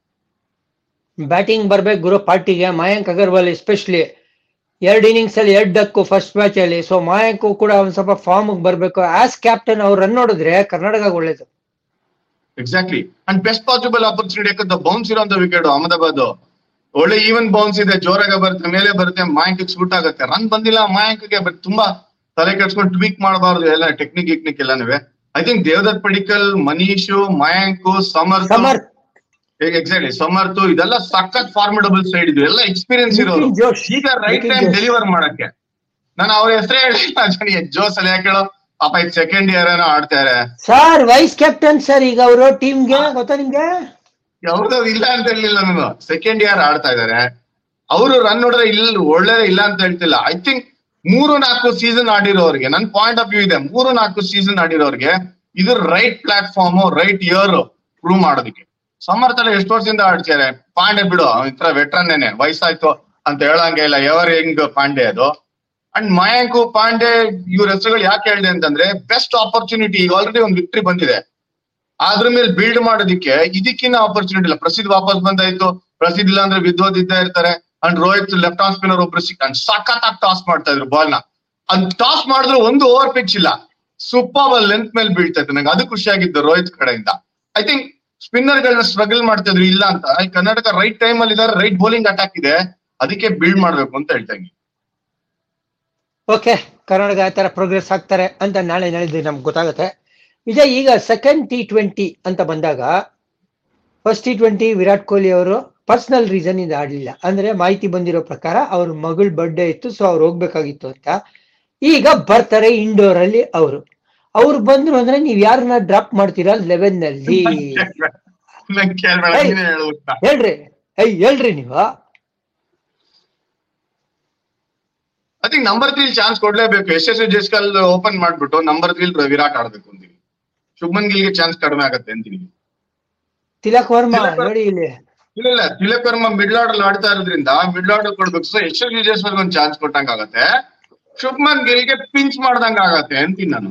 ಬ್ಯಾಟಿಂಗ್ ಬರ್ಬೇಕು ಗುರು ಪಾರ್ಟಿಗೆ ಮಯಾಂಕ್ ಅಗರ್ವಾಲ್ ಎಸ್ಪೆಷಲಿ ಎರಡು ಇನ್ನಿಂಗ್ಸ್ ಅಲ್ಲಿ ಎರಡು ಡಕ್ಕು ಫಸ್ಟ್ ಮ್ಯಾಚ್ ಅಲ್ಲಿ ಸೊ ಮಯಾಂಕ್ ಕೂಡ ಒಂದ್ ಸ್ವಲ್ಪ ಫಾರ್ಮ್ ಬರ್ಬೇಕು ಆಸ್ ಕ್ಯಾಪ್ಟನ್ ಅವ್ರು ರನ್ ನೋಡಿದ್ರೆ ಕರ್ನಾಟಕ ಒಳ್ಳೇದು exactly and best possible opportunity ಯಾಕಂದ್ರೆ ಬೌನ್ಸ್ ಇರೋಂತ ವಿಕೆಟ್ ಅಹಮದಾಬಾದ್ ಒಳ್ಳೆ ಈವನ್ ಬೌನ್ಸ್ ಇದೆ ಜೋರಾಗ ಬರುತ್ತೆ ಮೇಲೆ ಬರುತ್ತೆ ಮಾಯಾಂಕ್ ಸೂಟ್ ಆಗುತ್ತೆ ರನ್ ಬಂದಿಲ್ಲ ಮಾಯಾಂಕ್ಗೆ ಬಟ್ ತುಂಬಾ ತಲೆ ಕೆಡ್ಸ್ಕೊಂಡು ಟ್ವೀಕ್ ಮಾಡಬಾರ್ದು ಎಲ್ಲ ಟೆಕ್ನಿಕ್ ಗಿಕ್ನಿಕ್ ಎಲ್ಲನೂ I think Devdutt Padikkal Manish Mayank Samar Samarth exactly Samarth ಇದೆಲ್ಲ ಸಖತ್ ಫಾರ್ಮಿಡಬಲ್ ಸೈಡ್ ಇದು ಎಲ್ಲ ಎಕ್ಸ್ಪೀರಿಯನ್ಸ್ ಇರೋರು ನಿಖಿಲ್ ಜೋಶ್. ಈಗ right Nikhil time Josh. Deliver ಮಾಡಕ್ಕೆ ನಾನು ಅವ್ರ ಹೆಸರೇ ಹೇಳಿಲ್ಲ ಜನಿ ಜೋಸ್ ಅಲ್ಲಿ ಯಾಕೆ ಹೇಳೋ ಪಾಪ ಇದು ಸೆಕೆಂಡ್ ಇಯರ್ ಏನೋ ಆಡ್ತಾರೆ ಸರ್ ವೈಸ್ ಕ್ಯಾಪ್ಟನ್ ಸರ್ ಈಗ ಅವರು ಟೀಮ್ಗೆ ಗೊತ್ತಾ ನಿಮ್ಗೆ ಯಾವ್ದು ಇಲ್ಲ ಅಂತ ಹೇಳಿಲ್ಲ ನಾನು ಸೆಕೆಂಡ್ ಇಯರ್ ಆಡ್ತಾ ಇದಾರೆ ಅವರು ರನ್ ನೋಡಿದ್ರೆ ಇಲ್ಲ ಒಳ್ಳೇದೇ ಇಲ್ಲ ಅಂತ ಹೇಳ್ತಿಲ್ಲ ಐ ಥಿಂಕ್ ಮೂರು ನಾಲ್ಕು ಸೀಸನ್ ಆಡಿರೋರಿಗೆ ನನ್ ಪಾಯಿಂಟ್ ಆಫ್ ವ್ಯೂ ಇದೆ ಮೂರು ನಾಲ್ಕು ಸೀಸನ್ ಆಡಿರೋರಿಗೆ ಇದು right platform right year prove ಮಾಡೋದಕ್ಕೆ ಸಮರ್ಥನ ಎಷ್ಟು ವರ್ಷದಿಂದ ಆಡ್ತಾರೆ ಪಾಂಡೆ ಬಿಡು ಈ ತರ ವೆಟ್ರನ್ನೇನೆ ವಯಸ್ಸಾಯ್ತು ಅಂತ ಹೇಳಂಗೆ ಇಲ್ಲ ಎವರ್ ಹೆಂಗ್ ಪಾಂಡೆ ಅದು ಅಂಡ್ ಮಯಾಂಕು ಪಾಂಡೆ ಇವ್ರ ಹೆಸರುಗಳು ಯಾಕೆ ಹೇಳಿದೆ ಅಂತಂದ್ರೆ ಬೆಸ್ಟ್ ಆಪರ್ಚುನಿಟಿ ಈಗ ಆಲ್ರೆಡಿ ಒಂದು ವಿಕ್ಟ್ರಿ ಬಂದಿದೆ ಅದ್ರ ಮೇಲೆ ಬಿಲ್ಡ್ ಮಾಡೋದಿಕ್ಕೆ ಇದಕ್ಕಿನ್ನ ಆಪರ್ಚುನಿಟಿ ಇಲ್ಲ ಪ್ರಸಿದ್ಧ ವಾಪಸ್ ಬಂದಾಯ್ತು ಪ್ರಸಿದ್ಧ ಇಲ್ಲ ಅಂದ್ರೆ ವಿದ್ವತ್ ಇದ್ದೇ ಇರ್ತಾರೆ and Rohit left arm spinner ಒಬ್ರು ಸಿಕ್ಕ ಸಖತ್ತಾಗಿ ಟಾಸ್ ಮಾಡ್ತಾ ಇದ್ರು ಬಾಲ್ ನ ಅದ್ ಟಾಸ್ ಮಾಡಿದ್ರು ಒಂದು ಓವರ್ ಪಿಚ್ ಇಲ್ಲ ಸೂಪರ್ ಬಾಲ್ ಲೆಂತ್ ಮೇಲೆ ಬೀಳ್ತಾ ಇತ್ತು ನಂಗೆ ಅದು ಖುಷಿಯಾಗಿದ್ದು ರೋಹಿತ್ ಕಡೆಯಿಂದ ಐ ಥಿಂಕ್ ಸ್ಪಿನ್ನರ್ ಗಳನ್ನ ಸ್ಟ್ರಗಲ್ ಮಾಡ್ತಾ ಇದ್ರು ಇಲ್ಲ ಅಂತ ಈ ಕರ್ನಾಟಕ ರೈಟ್ ಟೈಮ್ ಅಲ್ಲಿ ಇದಾರೆ ರೈಟ್ ಬೌಲಿಂಗ್ ಅಟ್ಯಾಕ್ ಇದೆ ಅದಕ್ಕೆ ಬಿಲ್ಡ್ ಮಾಡ್ಬೇಕು ಅಂತ ಹೇಳ್ತಾ ಇದ್ದೀನಿ ಓಕೆ ಕರ್ನಾಟಕ ಆ ತರ ಪ್ರೋಗ್ರೆಸ್ ಆಗ್ತಾರೆ ಅಂತ ನಾಳೆ ನಾಳಿದ್ದು ನಮ್ಗೆ ಗೊತ್ತಾಗುತ್ತೆ ವಿಜಯ್ ಈಗ ಸೆಕೆಂಡ್ ಟಿ ಟ್ವೆಂಟಿ ಅಂತ ಬಂದಾಗ first T twenty Virat Kohli ಅವರು ಪರ್ಸನಲ್ ರೀಸನ್ ಇಂದ ಆಡ್ಲಿಲ್ಲ ಅಂದ್ರೆ ಮಾಹಿತಿ ಬಂದಿರೋ ಪ್ರಕಾರ ಅವ್ರ ಮಗಳ ಬರ್ಡೇ ಇತ್ತು ಸೊ ಅವ್ರು ಹೋಗ್ಬೇಕಾಗಿತ್ತು ಅಂತ ಈಗ ಬರ್ತಾರೆ ಇಂಡೋರ್ ಅಲ್ಲಿ ಅವರು ಅವ್ರು ಬಂದ್ರು ಅಂದ್ರೆ ನೀವ್ ಯಾರನ್ನ ಡ್ರಾಪ್ ಮಾಡ್ತೀರಾ ಲೆವೆನ್ ನಲ್ಲಿ ನಂಗೆ ಕೇಳ್ಬೇಡ ಏಯ್. ನೀನೇ ಹೇಳು ಅಂತ. ಹೇಳ್ರಿ ಏಯ್ ಹೇಳ್ರಿ ನೀವು I think number three chance ಕೊಡ್ಲೇಬೇಕು ಯಶಸ್ವಿ ಜೈಸ್ವಾಲ್ ಓಪನ್ ಮಾಡ್ಬಿಟ್ಟು ನಂಬರ್ ತ್ರೀ ವಿರಾಟ್ ಆಡ್ಬೇಕು ಅಂತೀನಿ ಶುಭ್ಮನ್ ಗಿಲ್ಗೆ ಚಾನ್ಸ್ ಕಡಿಮೆ ಆಗತ್ತೆ ಅಂತೀನಿ ತಿಲಕ್ ವರ್ಮಾ ತಿಲಕ್ ವರ್- ನೋಡಿ ಇಲ್ಲಿ ಇಲ್ಲ ಇಲ್ಲ ತಿಲಕ್ ವರ್ಮ ಮಿಡ್ಲ್ ಆರ್ಡರ್ ಆಡ್ತಾ ಇರೋದ್ರಿಂದ ಮಿಡ್ಲ್ ಆರ್ಡರ್ ಕೊಡ್ಬೇಕು ಸೊ ಯಶಸ್ವಿ ಜೈಸ್ವಾಲ್ ಒಂದು ಚಾನ್ಸ್ ಕೊಟ್ಟಂಗ ಆಗತ್ತೆ ಶುಭ್ಮನ್ ಗಿಲ್ಗೆ ಪಿಂಚ್ ಮಾಡ್ದಂಗ ಆಗತ್ತೆ ಅಂತೀನಿ ನಾನು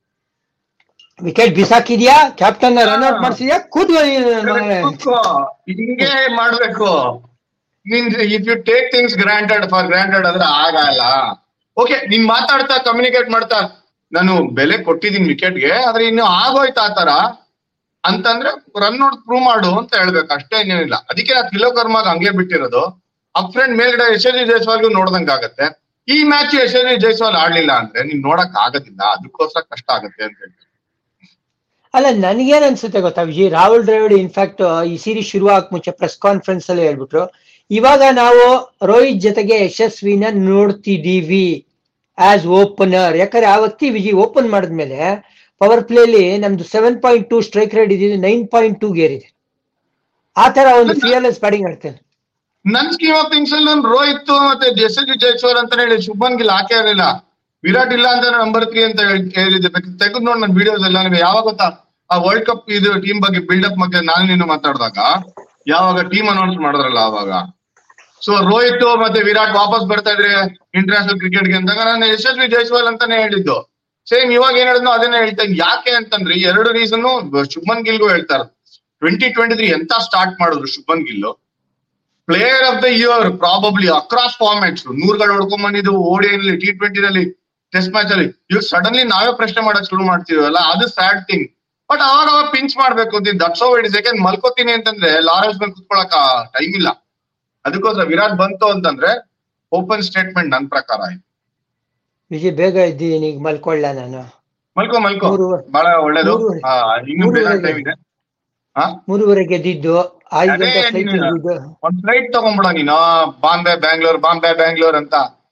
ವಿಕೆಟ್ ಬಿಸಾಕಿದ್ಯಾ ಕ್ಯಾಪ್ಟನ್ ರನ್ ಔಟ್ ಮಾಡಿಸಿದ್ಯಾ ಕೂತ್ಕೊಳ್ಳಿ ಕೂತ್ಕೋ. ಹಿಂಗೆ ಮಾಡ್ಬೇಕು ನಿನ್ if you take things granted for granted ಅಂದ್ರೆ ಆಗಲ್ಲ ಓಕೆ ನೀನ್ ಮಾತಾಡ್ತಾ ಕಮ್ಯುನಿಕೇಟ್ ಮಾಡ್ತಾ ನಾನು ಬೆಲೆ ಕೊಟ್ಟಿದ್ದೀನಿ ವಿಕೆಟ್ಗೆ ಆದ್ರೆ ಇನ್ನು ಆಗೋಯ್ತು ಆ ತರ ಅಂತಂದ್ರೆ ರನ್ ನೋಡ್ ಪ್ರೂವ್ ಮಾಡು ಅಂತ ಹೇಳ್ಬೇಕು ಅಷ್ಟೇ ಏನಿಲ್ಲ ಅದಕ್ಕೆ ನಾ ತಿಲಕ್ ವರ್ಮಾಗ್ ಹಂಗೆ ಬಿಟ್ಟಿರೋದು ಅಪ್ ಫ್ರೆಂಡ್ ಮೇಲ್ಗಡೆ ಯಶಸ್ವಿ ಜೈಸ್ವಾಲ್ಗೂ ನೋಡ್ದಂಗ್ ಆಗತ್ತೆ ಈ ಮ್ಯಾಚ್ ಯಶಸ್ವಿ ಜೈಸ್ವಾಲ್ ಆಡ್ಲಿಲ್ಲ ಅಂದ್ರೆ ನೀನ್ ನೋಡಕ್ ಆಗೋದಿಲ್ಲ ಅದಕ್ಕೋಸ್ಕರ ಕಷ್ಟ ಆಗತ್ತೆ ಅಂತ ಹೇಳ್ತೀನಿ ಅಲ್ಲ ನನ್ಗೇನ್ ಅನ್ಸುತ್ತೆ ಗೊತ್ತಾ ವಿಜಯ್ ರಾಹುಲ್ ದ್ರಾವಿಡ್ ಇನ್ಫ್ಯಾಕ್ಟ್ ಈ ಸೀರೀಸ್ ಶುರು ಆಗ್ ಮುಂಚೆ ಪ್ರೆಸ್ ಕಾನ್ಫರೆನ್ಸ್ ಅಲ್ಲಿ ಹೇಳ್ಬಿಟ್ರು ಇವಾಗ ನಾವು ರೋಹಿತ್ ಜೊತೆಗೆ ಯಶಸ್ವಿನ ನೋಡ್ತಿದೀವಿ ಆಸ್ ಓಪನರ್ ಯಾಕಂದ್ರೆ ಆ ವ್ಯಕ್ತಿ ವಿಜಯ್ ಓಪನ್ ಮಾಡಿದ್ಮೇಲೆ ಪವರ್ ಪ್ಲೇಲಿ ನಮ್ದು seven point two strike rate ಇದ್ದಿದ್ದು ನೈನ್ ಪಾಯಿಂಟ್ ಟೂ ಗೇರಿದೆ ಆ ತರ ಒಂದು ಫಿಯರ್ಲೆಸ್ ಬ್ಯಾಟಿಂಗ್ ಆಡ್ತೇನೆ ನನ್ ಸ್ಕೀಮ್ ಆಫ್ ಥಿಂಗ್ಸ್ ಅಲ್ಲಿ ನಾನು ರೋಹಿತ್ ಮತ್ತೆ ಯಶಸ್ವಿ ಜೈಸ್ವಾಲ್ ಅಂತಾನೆ ಹೇಳಿ ಶುಭನ್ ಗಿಲ್ ಹಾಕೇ ಇರಲಿಲ್ಲ ವಿರಾಟ್ ಇಲ್ಲ ಅಂತ ನಂಬರ್ ತ್ರೀ ಅಂತ ಹೇಳಿ- ಹೇಳಿದ್ದೆ ತೆಗೆದು ನೋಡಿ ನನ್ನ ವಿಡಿಯೋಸ್ ಎಲ್ಲ ನನಗೆ ಯಾವಾಗ ಗೊತ್ತಾ ಆ ವರ್ಲ್ಡ್ ಕಪ್ ಇದು ಟೀಮ್ ಬಗ್ಗೆ ಬಿಲ್ಡಪ್ ಬಗ್ಗೆ ನಾನು ನೀನು ಮಾತಾಡಿದಾಗ ಯಾವಾಗ ಟೀಮ್ ಅನೌನ್ಸ್ ಮಾಡಿದ್ರಲ್ಲ ಅವಾಗ ಸೊ ರೋಹಿತ್ ಮತ್ತೆ ವಿರಾಟ್ ವಾಪಸ್ ಬರ್ತಾ ಇದ್ರೆ ಇಂಟರ್ನ್ಯಾಷನಲ್ ಕ್ರಿಕೆಟ್ಗೆ ಅಂದಾಗ ನಾನು ಯಶಸ್ವಿ ಜೈಸ್ವಾಲ್ ಅಂತಾನೆ ಹೇಳಿದ್ದು ಸೇಮ್ ಇವಾಗ ಏನ್ ಹೇಳಿದ್ನೋ ಅದನ್ನೇ ಹೇಳ್ತಾ ಇದ್ದೀನಿ. ಯಾಕೆ ಅಂತಂದ್ರೆ ಈ ಎರಡು ರೀಸನ್ ಶುಭನ್ ಗಿಲ್ಗೂ ಹೇಳ್ತಾ ಇರೋದು ಟ್ವೆಂಟಿ ಟ್ವೆಂಟಿ ತ್ರೀ ಎಂತ ಸ್ಟಾರ್ಟ್ ಮಾಡಿದ್ರು Shubman Gill player of the year probably across formats ನೂರ್ಗಳು ಹೊಡ್ಕೊಂಡ್ ಬಂದಿದ್ದು ಓಡಿಯಲ್ಲಿ ಟಿ ಟ್ವೆಂಟಿ ನಲ್ಲಿ ಟೆಸ್ಟ್ ಮ್ಯಾಚ್ ಅಲ್ಲಿ ಇವಾಗ ಸಡನ್ಲಿ ನಾವೇ ಪ್ರಶ್ನೆ ಮಾಡಕ್ ಶುರು ಮಾಡ್ತೀವಲ್ಲ ಅದು ಸ್ಯಾಡ್ ಥಿಂಗ್ ಬಟ್ ಅವಾಗ ಅವಾಗ ಪಿಂಚ್ ಮಾಡ್ಬೇಕು ಅಂತೀನಿ ದಟ್ಸ್ ಓ ಇಟ್ ಸೆಕೆಂಡ್ ಮಲ್ಕೋತೀನಿ ಅಂತಂದ್ರೆ ಲಾರೆನ್ಸ್ ಮೇಲೆ ಕುತ್ಕೊಳಕ ಟೈಮ್ ಇಲ್ಲ ಅದಕ್ಕೋಸ್ಕರ ವಿರಾಟ್ ಬಂತು ಅಂತಂದ್ರೆ ಓಪನ್ ಸ್ಟೇಟ್ಮೆಂಟ್ ನನ್ ಪ್ರಕಾರ ಆಯ್ತು ವಿಜಯ್ ಬೇಗ ಇದ್ದೀನಿ ಈಗ ಮಲ್ಕೊಳ್ಳ ನಾನು ಮಲ್ಕೋ ಮಲ್ಕೋ ಮೂರುವರೆ. ಬಹಳ ಒಳ್ಳೇದು ಮೂರುವರೆ. ಆ, ಇನ್ನು ಬೇರೆ ಮೂರುವರೆಗೆ. ಟೈಮ್ ಇದೆ ಹಾ ಮೂರುವರೆ ಗೆದ್ದಿದ್ದು ಐದು ಅದೇ ಗಂಟೆ ಫ್ಲೈಟ್ ನೀನು- ಇದ್ದಿದ್ದು ಒಂದ್ ಫ್ಲೈಟ್ ತಗೊಂಡ್ಬಿಡ ನೀನು ಬಾಂಬೆ ಬ್ಯಾಂಗ್ಳೂರ್ ಬಾಂಬೆ ಬ್ಯಾಂಗ್ಳೂರ್ ಅಂತ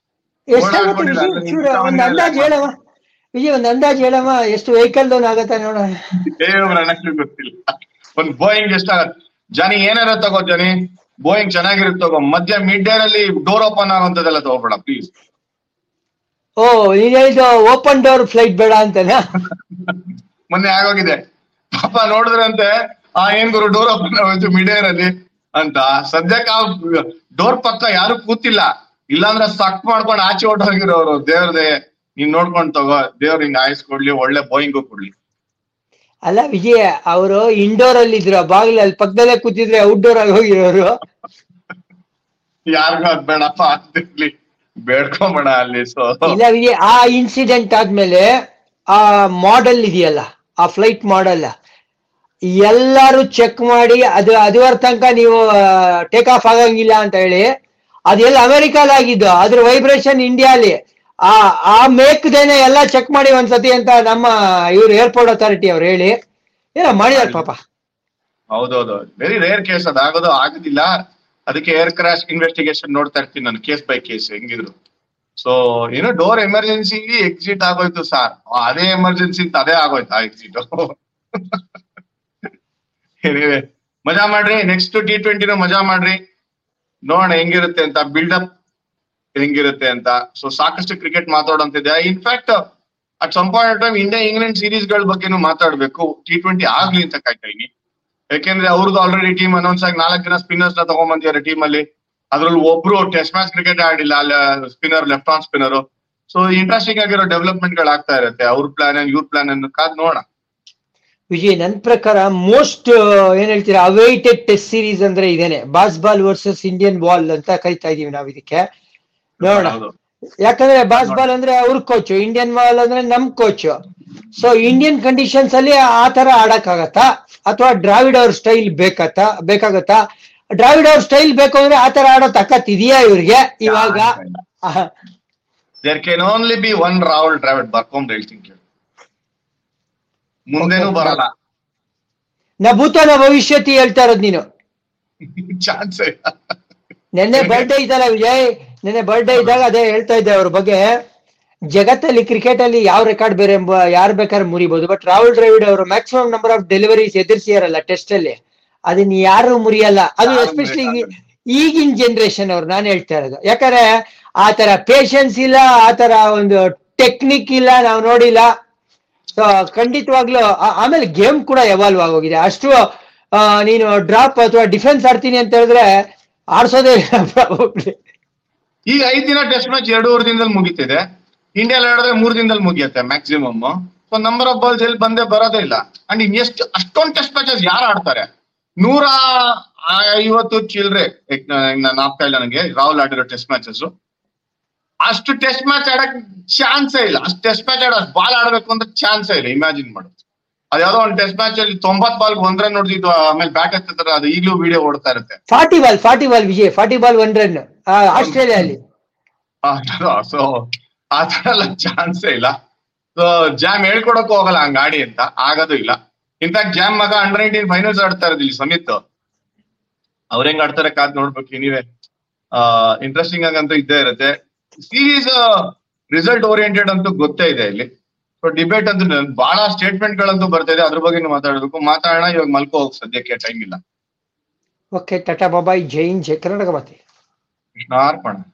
ಎಷ್ಟಾಗುತ್ತೆ ಓಡಾಡ್ಕೊಂಡಿಲ್ಲ, ವಿಜಯ್ ಅಂದ್ರೆ ಚೂರು ಇಂಥವನ್ನೆಲ್ಲ ಒಂದ್ ಅಂದಾಜ್ ಹೇಳವ ವಿಜಯ್ ಒಂದ್ ಅಂದಾಜ್ ಹೇಳವ ಎಷ್ಟು ವೆಹಿಕಲ್ ಲೋನ್ ಆಗತ್ತ ನೋಡೋಣ ದೇವ್ರ ನನಗೆ ಗೊತ್ತಿಲ್ಲ ಒಂದ್ ಬೋಯಿಂಗ್ ಎಷ್ಟಾಗತ್ತೆ ಜನಿ ಏನಾರ ತಗೋ ಜನಿ ಬೋಯಿಂಗ್ ಚೆನ್ನಾಗಿರುತ್ತೆ ತಗೋ ಮಧ್ಯ ಮಿಡ್ ಡೇ ಅಲ್ಲಿ ಡೋರ್ ಓಪನ್ ಆಗೋಂಥದ್ದೆಲ್ಲ ತಗೋಬೇಡ ಪ್ಲೀಸ್ ಓ ನೀನ್ ಹೇಳಿದ್ದು ಓಪನ್ ಡೋರ್ ಫ್ಲೈಟ್ ಬೇಡ ಅಂತನಾ ಮೊನ್ನೆ ಆಗೋಗಿದೆ ಪಾಪ ನೋಡಿದ್ರಂತೆ ಆ ಏನ್ ಗುರು ಡೋರ್ ಓಪನ್ ಆಗೋಯ್ತು ಮಿಡ್ ಏರ್ ಅಲ್ಲಿ ಅಂತ ಸದ್ಯಕ್ಕೆ ಆ ಡೋರ್ ಪಕ್ಕ ಯಾರು ಕೂತಿಲ್ಲ ಇಲ್ಲಾಂದ್ರೆ ಸಕ್ ಮಾಡ್ಕೊಂಡು ಆಚೆ ಹೊಟ್ಟೋಗಿರೋರು ದೇವ್ರದೇ ನೀನ್ ನೋಡ್ಕೊಂಡ್ ತಗೋ ದೇವ್ರ ಹಿಂಗ್ ಆಯ್ಸ್ ಕೊಡ್ಲಿ ಒಳ್ಳೆ ಬೋಯಿಂಗು ಕೊಡ್ಲಿ ಅಲ್ಲ ವಿಜಯ್ ಅವರು ಇಂಡೋರ್ ಅಲ್ಲಿ ಇದ್ರು ಬಾಗಿಲು ಅಲ್ಲಿ ಪಕ್ಕದಲ್ಲೇ ಕೂತಿದ್ರೆ ಔಟ್ಡೋರ್ ಆಗಿ ಹೋಗಿರೋರು ಯಾರಿಗೂ ಅದ್ ಬೇಡಪ್ಪ ಅಂತಿರ್ಲಿ ಬೇಡ್ಕೊಂಬೇಡ ಅಲ್ಲಿ ಸೊ ಇಲ್ಲ ವಿಜಯ್ ಆ ಇನ್ಸಿಡೆಂಟ್ ಆದ್ಮೇಲೆ ಆ ಮಾಡೆಲ್ ಇದೆಯಲ್ಲ ಆ ಫ್ಲೈಟ್ ಮಾಡೆಲ್ ಎಲ್ಲಾರು ಚೆಕ್ ಮಾಡಿ ಅದು ಅದುವರ ತನಕ ನೀವು ಟೇಕ್ ಆಫ್ ಆಗಂಗಿಲ್ಲ ಅಂತ ಹೇಳಿ ಅದೆಲ್ಲ ಅಮೆರಿಕಾಲ್ ಆಗಿದ್ದು ಅದ್ರ ವೈಬ್ರೇಷನ್ ಇಂಡಿಯಾಲಿ ಆ ಆ ಮೇಕ್ದೇನೆ ಎಲ್ಲ ಚೆಕ್ ಮಾಡಿ ಒಂದ್ಸತಿ ಅಂತ ನಮ್ಮ ಇವ್ರು ಏರ್ಪೋರ್ಟ್ ಅಥಾರಿಟಿ ಅವ್ರು ಹೇಳಿ ಏನೋ ಮಾಡಿದಾರೆ ಪಾಪ ಹೌದೌದು ವೆರಿ ರೇರ್ ಕೇಸ್ ಅದು ಆಗೋದು ಆಗುದಿಲ್ಲ ಅದಕ್ಕೆ ಏರ್ ಕ್ರಾಶ್ ಇನ್ವೆಸ್ಟಿಗೇಷನ್ ನೋಡ್ತಾ ಇರ್ತೀನಿ ನಾನು ಕೇಸ್ ಬೈ ಕೇಸ್ ಹೆಂಗಿದ್ರು ಸೊ ಏನೋ ಡೋರ್ ಎಮರ್ಜೆನ್ಸಿ ಎಕ್ಸಿಟ್ ಆಗೋಯ್ತು ಸಾರ್ ಅದೇ ಎಮರ್ಜೆನ್ಸಿ ಅಂತ ಅದೇ ಆಗೋಯ್ತು ಆ ಎಕ್ಸಿಟ್ ಎನಿವೆ ಮಜಾ ಮಾಡ್ರಿ ನೆಕ್ಸ್ಟ್ ಟಿ ಟ್ವೆಂಟಿನೂ ಮಜಾ ಮಾಡ್ರಿ ನೋಡೋಣ ಹೆಂಗಿರುತ್ತೆ ಅಂತ ಬಿಲ್ಡಪ್ ಹೆಂಗಿರುತ್ತೆ ಅಂತ ಸೊ ಸಾಕಷ್ಟು ಕ್ರಿಕೆಟ್ ಮಾತಾಡೋಂತಿದೆ in fact at some point time India England series ಗಳ ಬಗ್ಗೆನೂ ಮಾತಾಡ್ಬೇಕು ಟಿ ಟ್ವೆಂಟಿ ಆಗ್ಲಿ ಅಂತ ಕಾಯ್ತಾ ಇದೀನಿ ಯಾಕೆಂದ್ರೆ ಅವ್ರದ್ದು ಆಲ್ರೆಡಿ ಟೀಮ್ ಅನೌನ್ಸ್ ಆಗಿ ನಾಲ್ಕು ಜನ ಸ್ಪಿನ್ನರ್ಸ್ ನ ತಗೊಂಡ್ಬಂದಿದ್ದಾರೆ ಟೀಮ್ ಅಲ್ಲಿ ಅದ್ರಲ್ಲಿ ಒಬ್ರು ಟೆಸ್ಟ್ ಮ್ಯಾಚ್ ಕ್ರಿಕೆಟ್ ಆಡಿಲ್ಲ ಅಲ್ಲಿ spinner left arm spinner so interesting ಆಗಿರೋ ಡೆವಲಪ್ಮೆಂಟ್ ಗಳು ಆಗ್ತಾ ಇರುತ್ತೆ ಅವ್ರ ಪ್ಲಾನ್ ಇವ್ರ ಪ್ಲಾನ್ ಅನ್ನು ಕಾದ್ ನೋಡೋಣ ವಿಜಯ್ ನನ್ ಪ್ರಕಾರ ಮೋಸ್ಟ್ ಏನ್ ಹೇಳ್ತೀರಾ ಅವೈಟೆಡ್ ಟೆಸ್ಟ್ ಸೀರೀಸ್ ಅಂದ್ರೆ ಇದೇನೆ Bazball versus Indian ball ಅಂತ ಕರಿತಾ ಇದೀವಿ ನಾವ್ ಇದಕ್ಕೆ ನೋಡೋಣ ಹೌದು. ಯಾಕಂದ್ರೆ ಬಾಸ್ ಬಾಲ್ ಅಂದ್ರೆ ಅವ್ರ ಕೋಚ್ ಇಂಡಿಯನ್ ಬಾಲ್ ಅಂದ್ರೆ ನಮ್ ಕೋಚ್ ಸೊ ಇಂಡಿಯನ್ ಕಂಡೀಷನ್ಸ್ ಅಲ್ಲಿ ಆ ತರ ಆಡಕ್ ಆಗತ್ತಾ ಅಥವಾ ದ್ರಾವಿಡ್ ಅವ್ರ ಸ್ಟೈಲ್ ಬೇಕತ್ತಾ ಬೇಕಾಗತ್ತಾ ದ್ರಾವಿಡ್ ಅವ್ರ ಸ್ಟೈಲ್ ಬೇಕು ಅಂದ್ರೆ ಆ ತರ ಆಡೋ ತಕ್ಕತ್ ಇದೆಯಾ ಇವ್ರಿಗೆ ಇವಾಗ ah, there can only be one Rahul Dravid ಬರ್ಕೊಂಡ್ ಹೇಳ್ತೀನಿ ಕೇಳು. ಮುಂದೇನು ಬರಲ್ಲ ನಾ ಭೂತ ನಾ ಭವಿಷ್ಯತಿ ಹೇಳ್ತಾ ಇರೋದ್ ನೀನು ಚಾನ್ಸ್ ನೆನ್ನೆ ಬರ್ಡೇ ಇದ್ದಲ್ಲ ವಿಜಯ್ ನೆನ್ನೆ ಬರ್ಡೇ ಇದ್ದಾಗ ಅದೇ ಹೇಳ್ತಾ ಇದ್ದೆ ಅವ್ರ ಬಗ್ಗೆ ಜಗತ್ತಲ್ಲಿ ಕ್ರಿಕೆಟ್ ಅಲ್ಲಿ ಯಾವ ರೆಕಾರ್ಡ್ ಬೇರೆ ಎಂಬ ಯಾರು ಬೇಕಾದ್ರೆ ಮುರಿಬಹುದು ಬಟ್ ರಾಹುಲ್ ದ್ರಾವಿಡ್ ಅವರು ಮ್ಯಾಕ್ಸಿಮಮ್ ನಂಬರ್ ಆಫ್ ಡೆಲಿವರೀಸ್ ಎದುರಿಸಿಯಾರಲ್ಲ ಟೆಸ್ಟ್ ಅಲ್ಲಿ ಅದನ್ನ ಯಾರು ಮುರಿಯಲ್ಲ ಅದು ಯಾರು ಎಸ್ಪೆಷಲಿ ಮುರಿಯಕ್ಕಾಗಲ್ಲ. ಈಗಿನ ಜನರೇಷನ್ ಅವ್ರು ನಾನು ಹೇಳ್ತಾ ಇರೋದು ಯಾಕಂದ್ರೆ ಆ ತರ ಪೇಶನ್ಸ್ ಇಲ್ಲ ಆ ತರ ಒಂದು ಟೆಕ್ನಿಕ್ ಇಲ್ಲ ನಾವು ನೋಡಿಲ್ಲ ಸೊ ಖಂಡಿತವಾಗ್ಲೂ ಆ- ಆಮೇಲೆ ಗೇಮ್ ಕೂಡ ಎವಾಲ್ವ್ ಆಗೋಗಿದೆ ಅಷ್ಟು ಆ, ನೀನು ಡ್ರಾಪ್ ಅಥವಾ ಡಿಫೆನ್ಸ್ ಆಡ್ತೀನಿ ಅಂತ ಹೇಳಿದ್ರೆ ಆಡ್ಸೋದೇ ಇಲ್ಲ probably. ಈಗ ಐದ್ ದಿನ ಟೆಸ್ಟ್ ಮ್ಯಾಚ್ ಎರಡೂವರೆ ದಿನದಲ್ಲಿ ಮುಗಿತಿದೆ ಇಂಡಿಯಾ ಆಡಿದ್ರೆ ಮೂರ್ ದಿನದಲ್ಲಿ ಮುಗಿಯುತ್ತೆ maximum so number of balls ಎಲ್ಲಿ ಬಂದೇ ಬರೋದೇ ಇಲ್ಲ ಅಂಡ್ ಇನ್ ಎಷ್ಟು ಅಷ್ಟೊಂದು ಟೆಸ್ಟ್ ಮ್ಯಾಚಸ್ ಯಾರು ಆಡ್ತಾರೆ ನೂರ ಐವತ್ತು ಚಿಲ್ರೆ ನಾನು ಆಗ್ತಾ ಇಲ್ಲ ನನಗೆ ರಾಹುಲ್ ಆಡಿರೋ ಟೆಸ್ಟ್ ಮ್ಯಾಚಸ್ ಅಷ್ಟು ಟೆಸ್ಟ್ ಮ್ಯಾಚ್ ಆಡಕ್ ಚಾನ್ಸೇ ಇಲ್ಲ ಅಷ್ಟು ಟೆಸ್ಟ್ ಮ್ಯಾಚ್ ಆಡ ಬಾಲ್ ಆಡ್ಬೇಕು ಅಂತ ಚಾನ್ಸೇ ಇಲ್ಲ ಇಮ್ಯಾಜಿನ್ ಮಾಡು ಅದ್ಯಾವ್ದೋ ಒಂದು ಟೆಸ್ಟ್ ಮ್ಯಾಚ್ ಅಲ್ಲಿ ತೊಂಬತ್ ಬಾಲ್ ಒಂದ್ ರನ್ ನೋಡಿದ್ದು ಆಮೇಲೆ ಬ್ಯಾಟ್ ಎತ್ತಿದ್ರೆ ಅದು ಈಗಲೂ ವಿಡಿಯೋ ಓಡ್ತಾ ಇರುತ್ತೆ forty ball forty ball Vijay forty ball one run ಆಸ್ಟ್ರೇಲಿಯಾದಲ್ಲಿ ಸೊ ಆ ತರ ಎಲ್ಲ ಚಾನ್ಸೇ ಇಲ್ಲ ಸೊ ಜಾಮ್ ಹೇಳ್ಕೊಡಕ್ಕೂ ಹೋಗಲ್ಲ ಹಂಗ ಆಡಿ ಅಂತ ಆಗೋದು ಇಲ್ಲ ಇನ್ಫ್ಯಾಕ್ಟ್ ಜಾಮ್ ಮಗ ಅಂಡರ್ ನೈನ್ಟೀನ್ ಫೈನಲ್ಸ್ ಆಡ್ತಾ ಇರೋದು ಇಲ್ಲಿ ಸಮಿತ್ ಅವ್ರ ಹೆಂಗ್ ಆಡ್ತಾರೆ ಕಾದ್ ನೋಡ್ಬೇಕು ನೀವೇ ಇಂಟ್ರೆಸ್ಟಿಂಗ್ ಆಗಂತೂ ಇದ್ದೇ ಇರುತ್ತೆ ಸೀರೀಸ್ ರಿಸಲ್ಟ್ ಓರಿಯೆಂಟೆಡ್ ಅಂತೂ ಗೊತ್ತೇ ಇದೆ ಇಲ್ಲಿ ಸೊ ಡಿಬೇಟ್ ಅಂತೂ ನನ್- ಬಹಳ ಸ್ಟೇಟ್ಮೆಂಟ್ ಗಳಂತೂ ಬರ್ತಾ ಇದೆ ಅದ್ರ ಬಗ್ಗೆ ಮಾತಾಡ್ಬೇಕು ಮಾತಾಡೋಣ ಇವಾಗ ಮಲ್ಕೋ ಹೋಗ್ ಸದ್ಯಕ್ಕೆ ಟೈಮ್ ಇಲ್ಲ ಓಕೆ ಟಾಟಾ ಬಾಬಾಯ್ ಜೈನ್ ಜೈ ಕರ್ನಾಟಕ ಮಾತೆ ಕೃಷ್ಣಾರ್ಪಣ